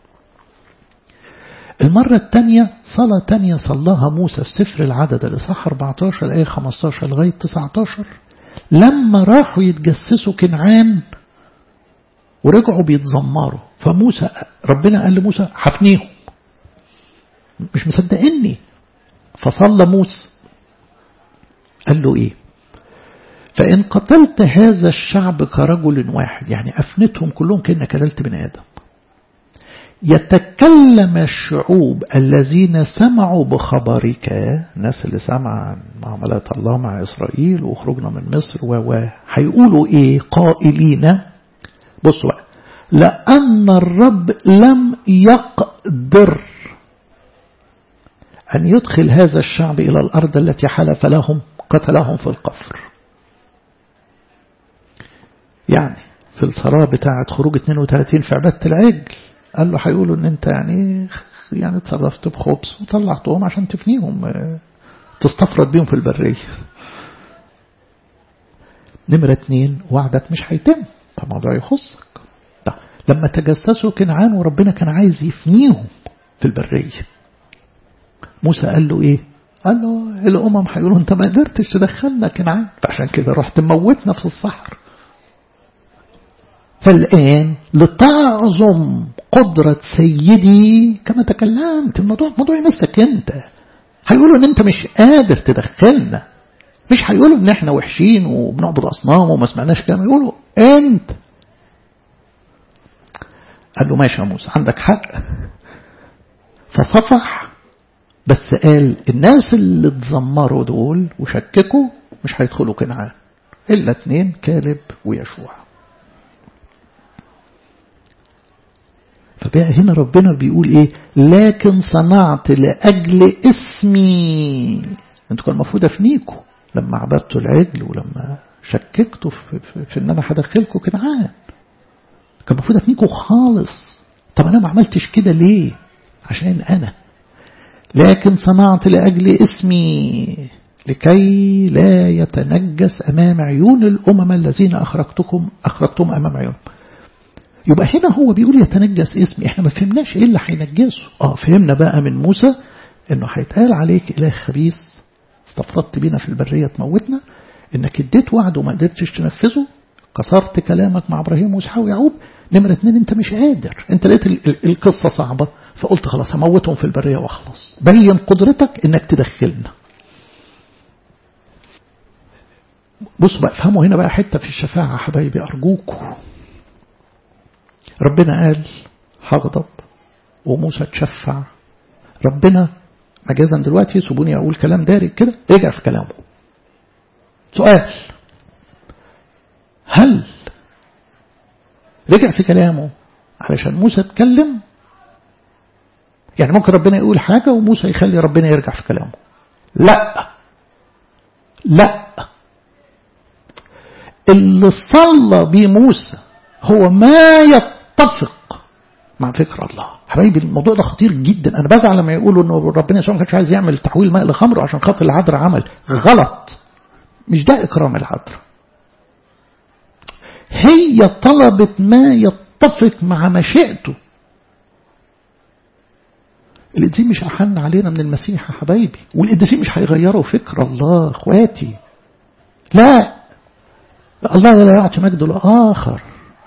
المرة الثانية صلاة تانية صلاها موسى في سفر العدد الإصحاح 14 الآية 15 لغاية 19 لما راحوا يتجسسوا كنعان ورجعوا بيتذمروا فموسى ربنا قال لموسى حفنيهم مش مصدقني فصلى موسى قال له ايه فإن قتلت هذا الشعب كرجل واحد يعني أفنتهم كلهم كأنك قتلت بني آدم يتكلم الشعوب الذين سمعوا بخبرك الناس اللي سمع عن معاملات الله مع إسرائيل وخروجنا من مصر و هيقولوا إيه قائلين بصوا بقى لأن الرب لم يقدر أن يدخل هذا الشعب إلى الأرض التي حلف لهم قتلهم في القفر يعني في الصلاة بتاعة خروج 32 في عبادة العجل قال له هيقولوا ان انت يعني يعني اتصرفت بخبز وطلعتهم عشان تفنيهم تستفرد بيهم في البرية نمرة اتنين وعدك مش هيتم فالموضوع يخصك لما تجسسوا كنعان وربنا كان عايز يفنيهم في البرية موسى قال له ايه قال له الأمم هيقولوا انت ما قدرتش تدخلنا كنعان فعشان كده رحت موتنا في الصحر فالآن لتعظم قدرة سيدي كما تكلمت الموضوع موضوع يمسك انت هيقولوا ان انت مش قادر تدخلنا مش هيقولوا ان احنا وحشين وبنعبد اصنام وما سمعناش كلام يقولوا انت قال له ماشي يا موسى عندك حق فصفح بس قال الناس اللي اتذمروا دول وشككوا مش هيدخلوا كنعان الا اتنين كالب ويشوع فبقى هنا ربنا بيقول ايه لكن صنعت لأجل اسمي انتوا كان المفروض افنيكوا لما عبدتوا العجل ولما شككتوا في, في, في ان انا هدخلكوا كنعان كان المفروض افنيكوا خالص طب انا ما عملتش كده ليه عشان انا لكن صنعت لأجل اسمي لكي لا يتنجس أمام عيون الأمم الذين أخرجتكم أخرجتم أمام عيونهم يبقى هنا هو بيقول يتنجس اسمي احنا ما فهمناش ايه اللي هينجسه اه فهمنا بقى من موسى انه هيتقال عليك اله خبيث استفردت بينا في البرية تموتنا انك اديت وعد وما قدرتش تنفذه كسرت كلامك مع ابراهيم واسحاق ويعقوب نمرة اتنين انت مش قادر انت لقيت القصة صعبة فقلت خلاص هموتهم في البرية واخلص بين قدرتك انك تدخلنا بصوا بقى افهموا هنا بقى حتة في الشفاعة حبايبي أرجوكم ربنا قال هغضب وموسى تشفع ربنا مجازا دلوقتي سيبوني أقول كلام دارج كده رجع في كلامه سؤال هل رجع في كلامه علشان موسى اتكلم يعني ممكن ربنا يقول حاجة وموسى يخلي ربنا يرجع في كلامه لا لا اللي صلى بيه موسى هو ما يتفق مع فكر الله حبايبي الموضوع ده خطير جدا انا بزعل لما يقولوا انه ربنا يسوع ما كانش عايز يعمل تحويل ماء لخمر عشان خاطر العذراء عمل غلط مش ده اكرام العذراء هي طلبت ما يتفق مع مشيئته القديسين مش أحن علينا من المسيح يا حبايبي والقديسين مش هيغيروا فكر الله اخواتي لا الله لا يعطي مجده لآخر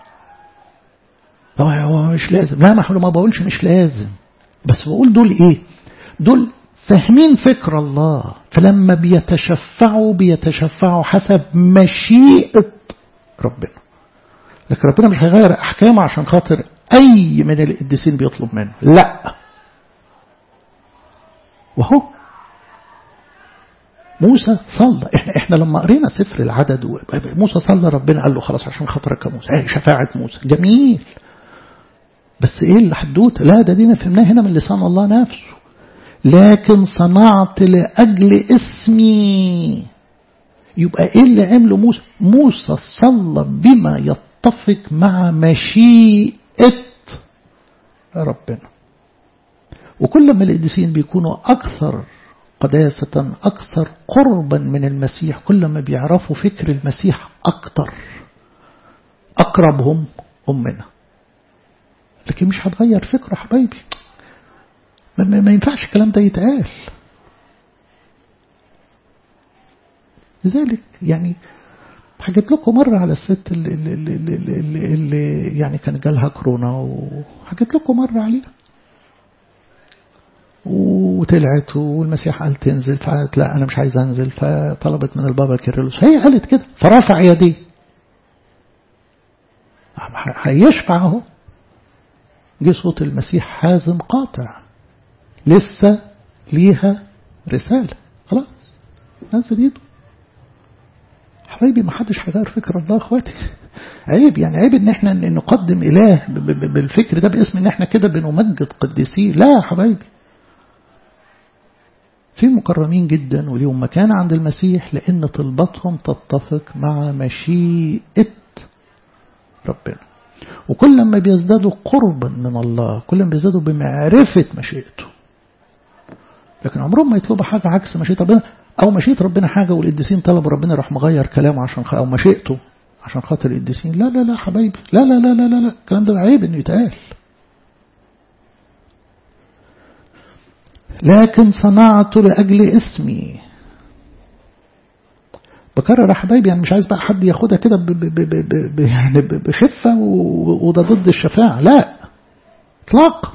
هو مش لازم لا ما ما بقولش مش لازم بس بقول دول ايه دول فاهمين فكر الله فلما بيتشفعوا بيتشفعوا حسب مشيئة ربنا لكن ربنا مش هيغير أحكامه عشان خاطر أي من القديسين بيطلب منه لا وهو موسى صلى احنا احنا لما قرينا سفر العدد موسى صلى ربنا قال له خلاص عشان خاطرك يا موسى ايه شفاعة موسى جميل بس ايه اللي حدوته لا ده دينا فهمناه هنا من لسان الله نفسه لكن صنعت لأجل اسمي يبقى ايه اللي عمله موسى موسى صلى بما يتفق مع مشيئة ربنا وكل ما القديسين بيكونوا أكثر قداسة أكثر قربا من المسيح كل ما بيعرفوا فكر المسيح أكثر أقربهم أمنا لكن مش هتغير فكره حبايبي ما, ما ينفعش الكلام ده يتقال لذلك يعني حكيت لكم مرة على الست اللي, اللي, اللي, اللي, اللي يعني كان جالها كورونا وحكيت لكم مرة عليها وطلعت والمسيح قال تنزل فقالت لا أنا مش عايز أنزل فطلبت من البابا كيرلس هي قالت كده فرفع يديه هيشفع اهو جه صوت المسيح حازم قاطع لسه ليها رسالة خلاص نزل ايده حبايبي ما حدش هيغير فكر الله اخواتي عيب يعني عيب ان احنا نقدم اله بالفكر ده باسم ان احنا كده بنمجد قديسيه لا يا حبايبي في مكرمين جدا وليهم مكان عند المسيح لان طلباتهم تتفق مع مشيئة ربنا وكل ما بيزدادوا قربا من الله كل ما بيزدادوا بمعرفة مشيئته لكن عمرهم ما يطلبوا حاجة عكس مشيئة ربنا أو مشيئة ربنا حاجة والقديسين طلبوا ربنا راح مغير كلامه عشان خ... أو مشيئته عشان خاطر القديسين لا لا لا حبايبي لا لا لا لا لا لا الكلام ده عيب إنه يتقال لكن صنعت لأجل اسمي بكرر يا حبايبي يعني مش عايز بقى حد ياخدها كده يعني بخفة وده ضد الشفاعة لا اطلاق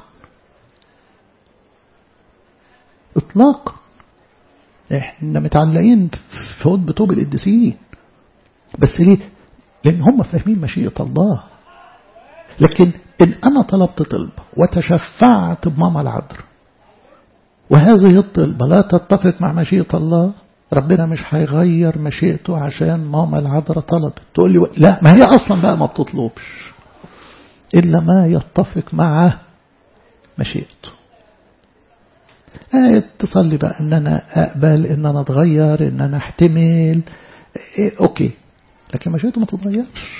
اطلاق احنا متعلقين في هود بطوب القديسين بس ليه لان هم فاهمين مشيئة الله لكن ان انا طلبت طلب وتشفعت بماما العذر وهذه الطلبة لا تتفق مع مشيئة الله ربنا مش هيغير مشيئته عشان ماما العذراء طلبت تقول لي لا ما هي اصلا بقى ما بتطلبش الا ما يتفق مع مشيئته آه تصلي بقى ان انا اقبل ان انا اتغير ان انا احتمل إيه اوكي لكن مشيئته ما تتغيرش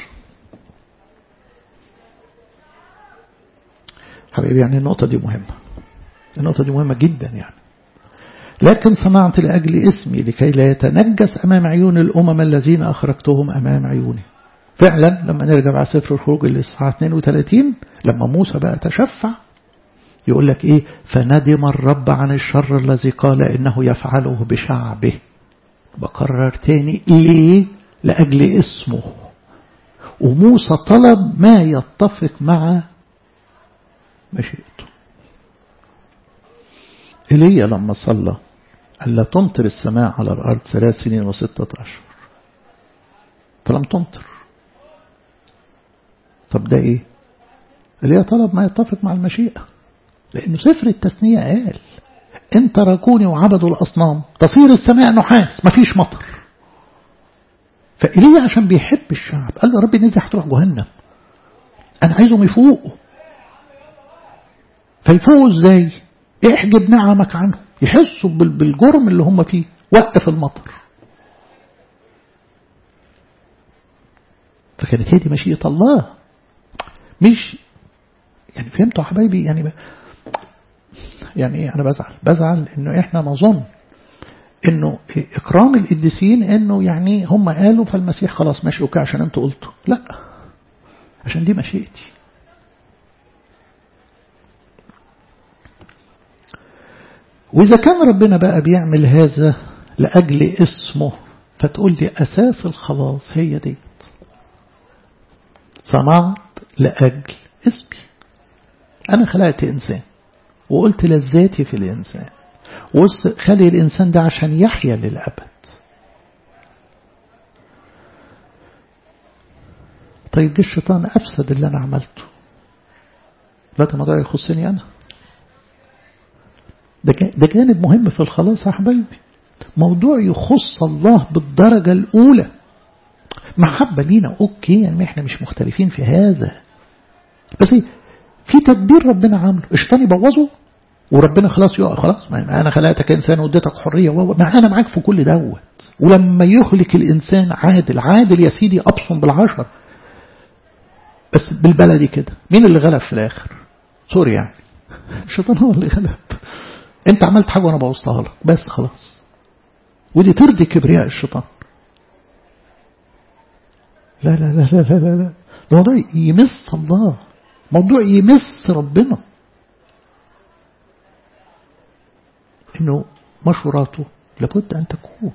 حبيبي يعني النقطة دي مهمة النقطة دي مهمة جدا يعني لكن صنعت لأجل اسمي لكي لا يتنجس أمام عيون الأمم الذين أخرجتهم أمام عيوني فعلا لما نرجع على سفر الخروج الإصحاح 32 لما موسى بقى تشفع يقول لك إيه فندم الرب عن الشر الذي قال إنه يفعله بشعبه بكرر تاني إيه لأجل اسمه وموسى طلب ما يتفق مع مشيئته إيليا لما صلى ألا تمطر السماء على الأرض ثلاث سنين وستة أشهر فلم تمطر طب ده إيه إيليا طلب ما يتفق مع المشيئة لأنه سفر التثنية قال إن تركوني وعبدوا الأصنام تصير السماء نحاس مفيش مطر فإيليا عشان بيحب الشعب قال له ربي نزل هتروح جهنم أنا عايزهم يفوقوا فيفوقوا إزاي احجب نعمك عنهم يحسوا بالجرم اللي هم فيه وقف المطر فكانت هي دي مشيئة الله مش يعني فهمتوا يا حبايبي يعني ب... يعني ايه انا بزعل بزعل انه احنا نظن انه اكرام القديسين انه يعني هم قالوا فالمسيح خلاص ماشي اوكي عشان انتوا قلتوا لا عشان دي مشيئتي وإذا كان ربنا بقى بيعمل هذا لأجل اسمه فتقول لي أساس الخلاص هي ديت صنعت لأجل اسمي أنا خلقت إنسان وقلت لذاتي في الإنسان وخلي الإنسان ده عشان يحيا للأبد طيب دي الشيطان أفسد اللي أنا عملته لا ده موضوع يخصني أنا ده جانب مهم في الخلاص يا حبايبي موضوع يخص الله بالدرجة الأولى محبة لينا أوكي يعني احنا مش مختلفين في هذا بس في تدبير ربنا عامله الشيطان يبوظه وربنا خلاص يقع خلاص ما أنا خلقتك إنسان واديتك حرية ما أنا معاك في كل دوت ولما يهلك الإنسان عادل عادل يا سيدي أبصم بالعشر بس بالبلدي كده مين اللي غلب في الآخر سوري يعني الشيطان هو اللي غلب انت عملت حاجة وانا بوظتها لك بس خلاص ودي ترضي كبرياء الشيطان لا لا لا لا لا لا, لا. الموضوع يمس الله موضوع يمس ربنا انه مشوراته لابد ان تكون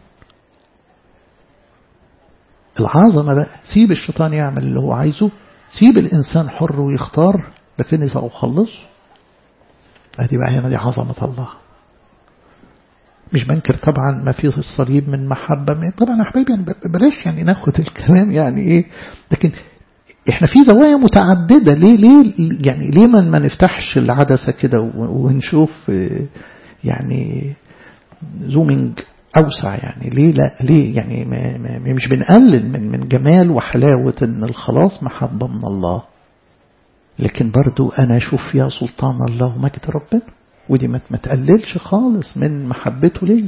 العظمة بقى سيب الشيطان يعمل اللي هو عايزه سيب الإنسان حر ويختار لكني سأخلص هذه بقى هنا دي عظمة الله مش بنكر طبعا ما في الصليب من محبة طبعا يا حبايبي يعني بلاش يعني ناخد الكلام يعني ايه لكن احنا في زوايا متعددة ليه ليه يعني ليه ما, ما نفتحش العدسة كده ونشوف يعني زومينج أوسع يعني ليه لا ليه يعني ما ما مش بنقلل من من جمال وحلاوة إن الخلاص محبة من الله لكن برضو أنا أشوف فيها سلطان الله ومجد ربنا ودي ما تقللش خالص من محبته لي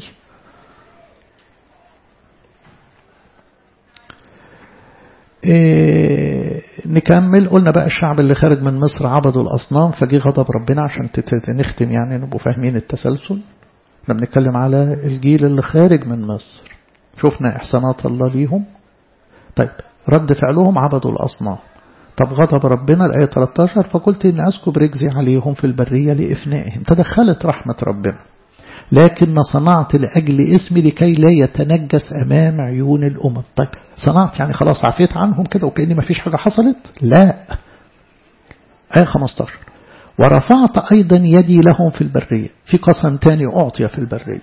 إيه نكمل قلنا بقى الشعب اللي خارج من مصر عبدوا الأصنام فجي غضب ربنا عشان نختم يعني نبقوا فاهمين التسلسل احنا بنتكلم على الجيل اللي خارج من مصر شفنا إحسانات الله ليهم طيب رد فعلهم عبدوا الأصنام طب غضب ربنا الآية 13 فقلت إن أسكب رجزي عليهم في البرية لإفنائهم تدخلت رحمة ربنا لكن صنعت لأجل اسمي لكي لا يتنجس أمام عيون الأمم طيب صنعت يعني خلاص عفيت عنهم كده وكأني ما فيش حاجة حصلت لا آية 15 ورفعت أيضا يدي لهم في البرية في قسم تاني أعطي في البرية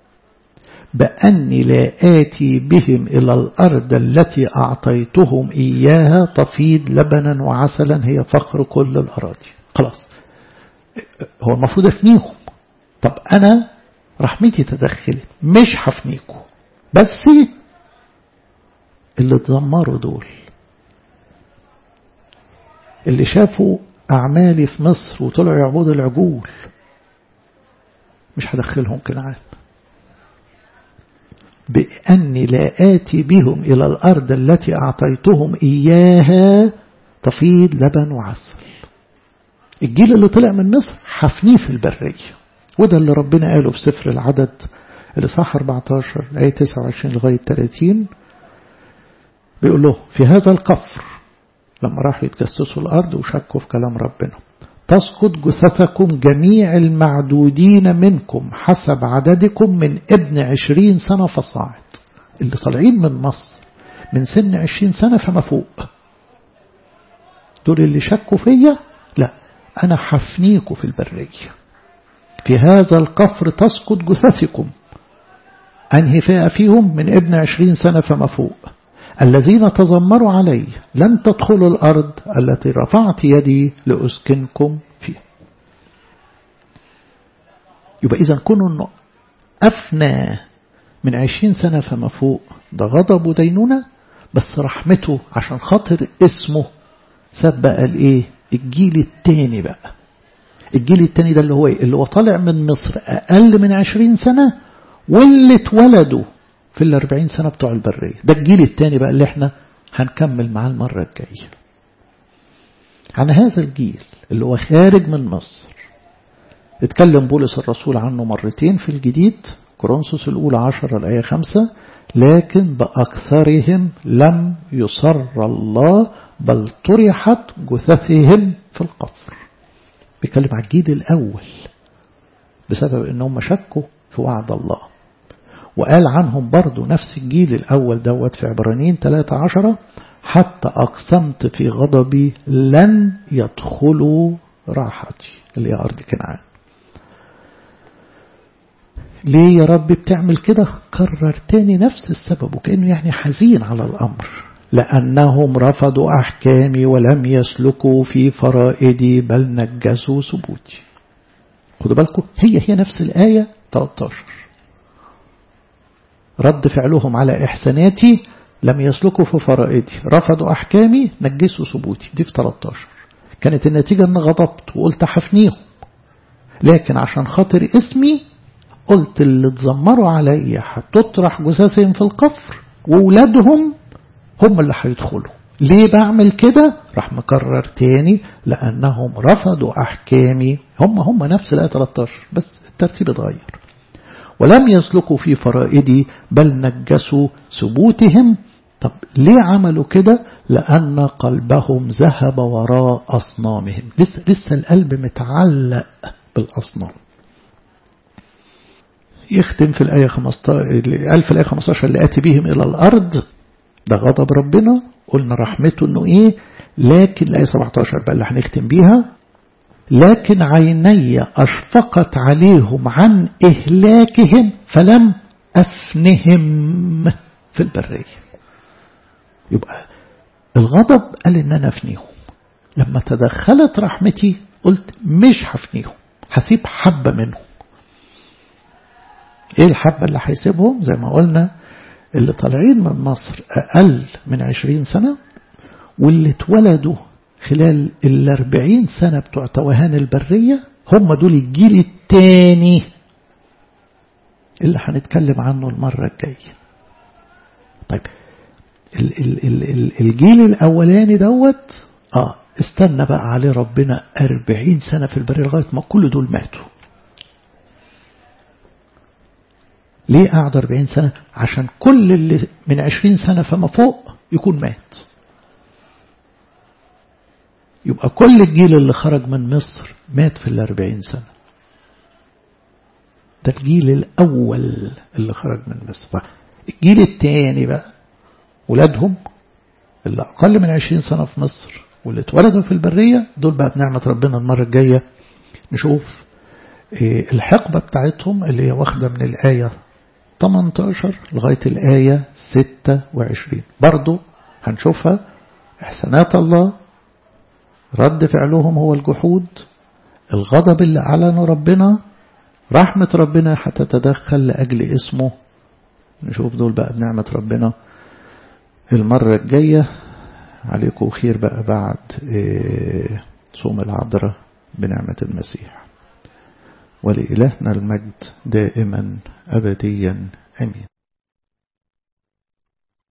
بأني لا آتي بهم إلى الأرض التي أعطيتهم إياها تفيض لبنا وعسلا هي فخر كل الأراضي خلاص هو المفروض أفنيهم طب أنا رحمتي تدخلت مش هفنيكم بس اللي اتذمروا دول اللي شافوا أعمالي في مصر وطلعوا يعبدوا العجول مش هدخلهم كنعان بأني لا آتي بهم إلى الأرض التي أعطيتهم إياها تفيض لبن وعسل الجيل اللي طلع من مصر حفنيه في البرية وده اللي ربنا قاله في سفر العدد الإصحاح 14 آية 29 لغاية 30 بيقول له في هذا القفر لما راحوا يتجسسوا الأرض وشكوا في كلام ربنا تسقط جثثكم جميع المعدودين منكم حسب عددكم من ابن عشرين سنة فصاعد اللي طالعين من مصر من سن عشرين سنة فما فوق دول اللي شكوا فيا لا أنا حفنيكم في البرية في هذا القفر تسقط جثثكم أنهي فئة فيهم من ابن عشرين سنة فما فوق الذين تذمروا علي لن تدخلوا الأرض التي رفعت يدي لأسكنكم فيها يبقى إذا كونوا أنه أفنى من عشرين سنة فما فوق ده غضب ودينونة بس رحمته عشان خاطر اسمه ساب بقى الايه الجيل التاني بقى الجيل التاني ده اللي هو ايه اللي هو طالع من مصر أقل من عشرين سنة واللي اتولدوا في الأربعين سنة بتوع البرية ده الجيل التاني بقى اللي احنا هنكمل معاه المرة الجاية عن هذا الجيل اللي هو خارج من مصر اتكلم بولس الرسول عنه مرتين في الجديد كورنثوس الأولى عشر الآية خمسة لكن بأكثرهم لم يصر الله بل طرحت جثثهم في القفر بيتكلم على الجيل الأول بسبب أنهم شكوا في وعد الله وقال عنهم برضو نفس الجيل الأول دوت في عبرانيين 13 حتى أقسمت في غضبي لن يدخلوا راحتي اللي هي أرض كنعان ليه يا رب بتعمل كده كرر تاني نفس السبب وكأنه يعني حزين على الأمر لأنهم رفضوا أحكامي ولم يسلكوا في فرائدي بل نجسوا ثبوتي خدوا بالكم هي هي نفس الآية 13 رد فعلهم على إحساناتي لم يسلكوا في فرائدي رفضوا أحكامي نجسوا ثبوتي دي في 13 كانت النتيجة أن غضبت وقلت حفنيهم لكن عشان خاطر اسمي قلت اللي اتذمروا عليا هتطرح جثثهم في القفر وولادهم هم اللي هيدخلوا ليه بعمل كده راح مكرر تاني لأنهم رفضوا أحكامي هم هم نفس الآية 13 بس الترتيب اتغير ولم يسلكوا في فرائدي بل نجسوا ثبوتهم طب ليه عملوا كده لأن قلبهم ذهب وراء أصنامهم لسه, لسه القلب متعلق بالأصنام يختم في الآية 15 قال في الآية 15 اللي آتي بهم إلى الأرض ده غضب ربنا قلنا رحمته إنه إيه لكن الآية 17 بقى اللي هنختم بيها لكن عيني أشفقت عليهم عن إهلاكهم فلم أفنهم في البرية يبقى الغضب قال إن أنا أفنيهم لما تدخلت رحمتي قلت مش هفنيهم هسيب حبة منهم ايه الحبة اللي هيسيبهم زي ما قلنا اللي طالعين من مصر أقل من عشرين سنة واللي اتولدوا خلال الأربعين سنة بتوع توهان البرية هم دول الجيل التاني اللي هنتكلم عنه المرة الجاية طيب ال ال ال ال الجيل الأولاني دوت اه استنى بقى عليه ربنا أربعين سنة في البرية لغاية ما كل دول ماتوا ليه قعد 40 سنة عشان كل اللي من 20 سنة فما فوق يكون مات يبقى كل الجيل اللي خرج من مصر مات في الأربعين سنة ده الجيل الأول اللي خرج من مصر الجيل الثاني بقى ولادهم اللي أقل من 20 سنة في مصر واللي اتولدوا في البرية دول بقى بنعمة ربنا المرة الجاية نشوف الحقبة بتاعتهم اللي هي واخدة من الآية 18 لغاية الآية 26 برضو هنشوفها إحسانات الله رد فعلهم هو الجحود الغضب اللي أعلنه ربنا رحمة ربنا هتتدخل لأجل اسمه نشوف دول بقى بنعمة ربنا المرة الجاية عليكم خير بقى بعد صوم العذراء بنعمة المسيح ولإلهنا المجد دائما أبديا أمين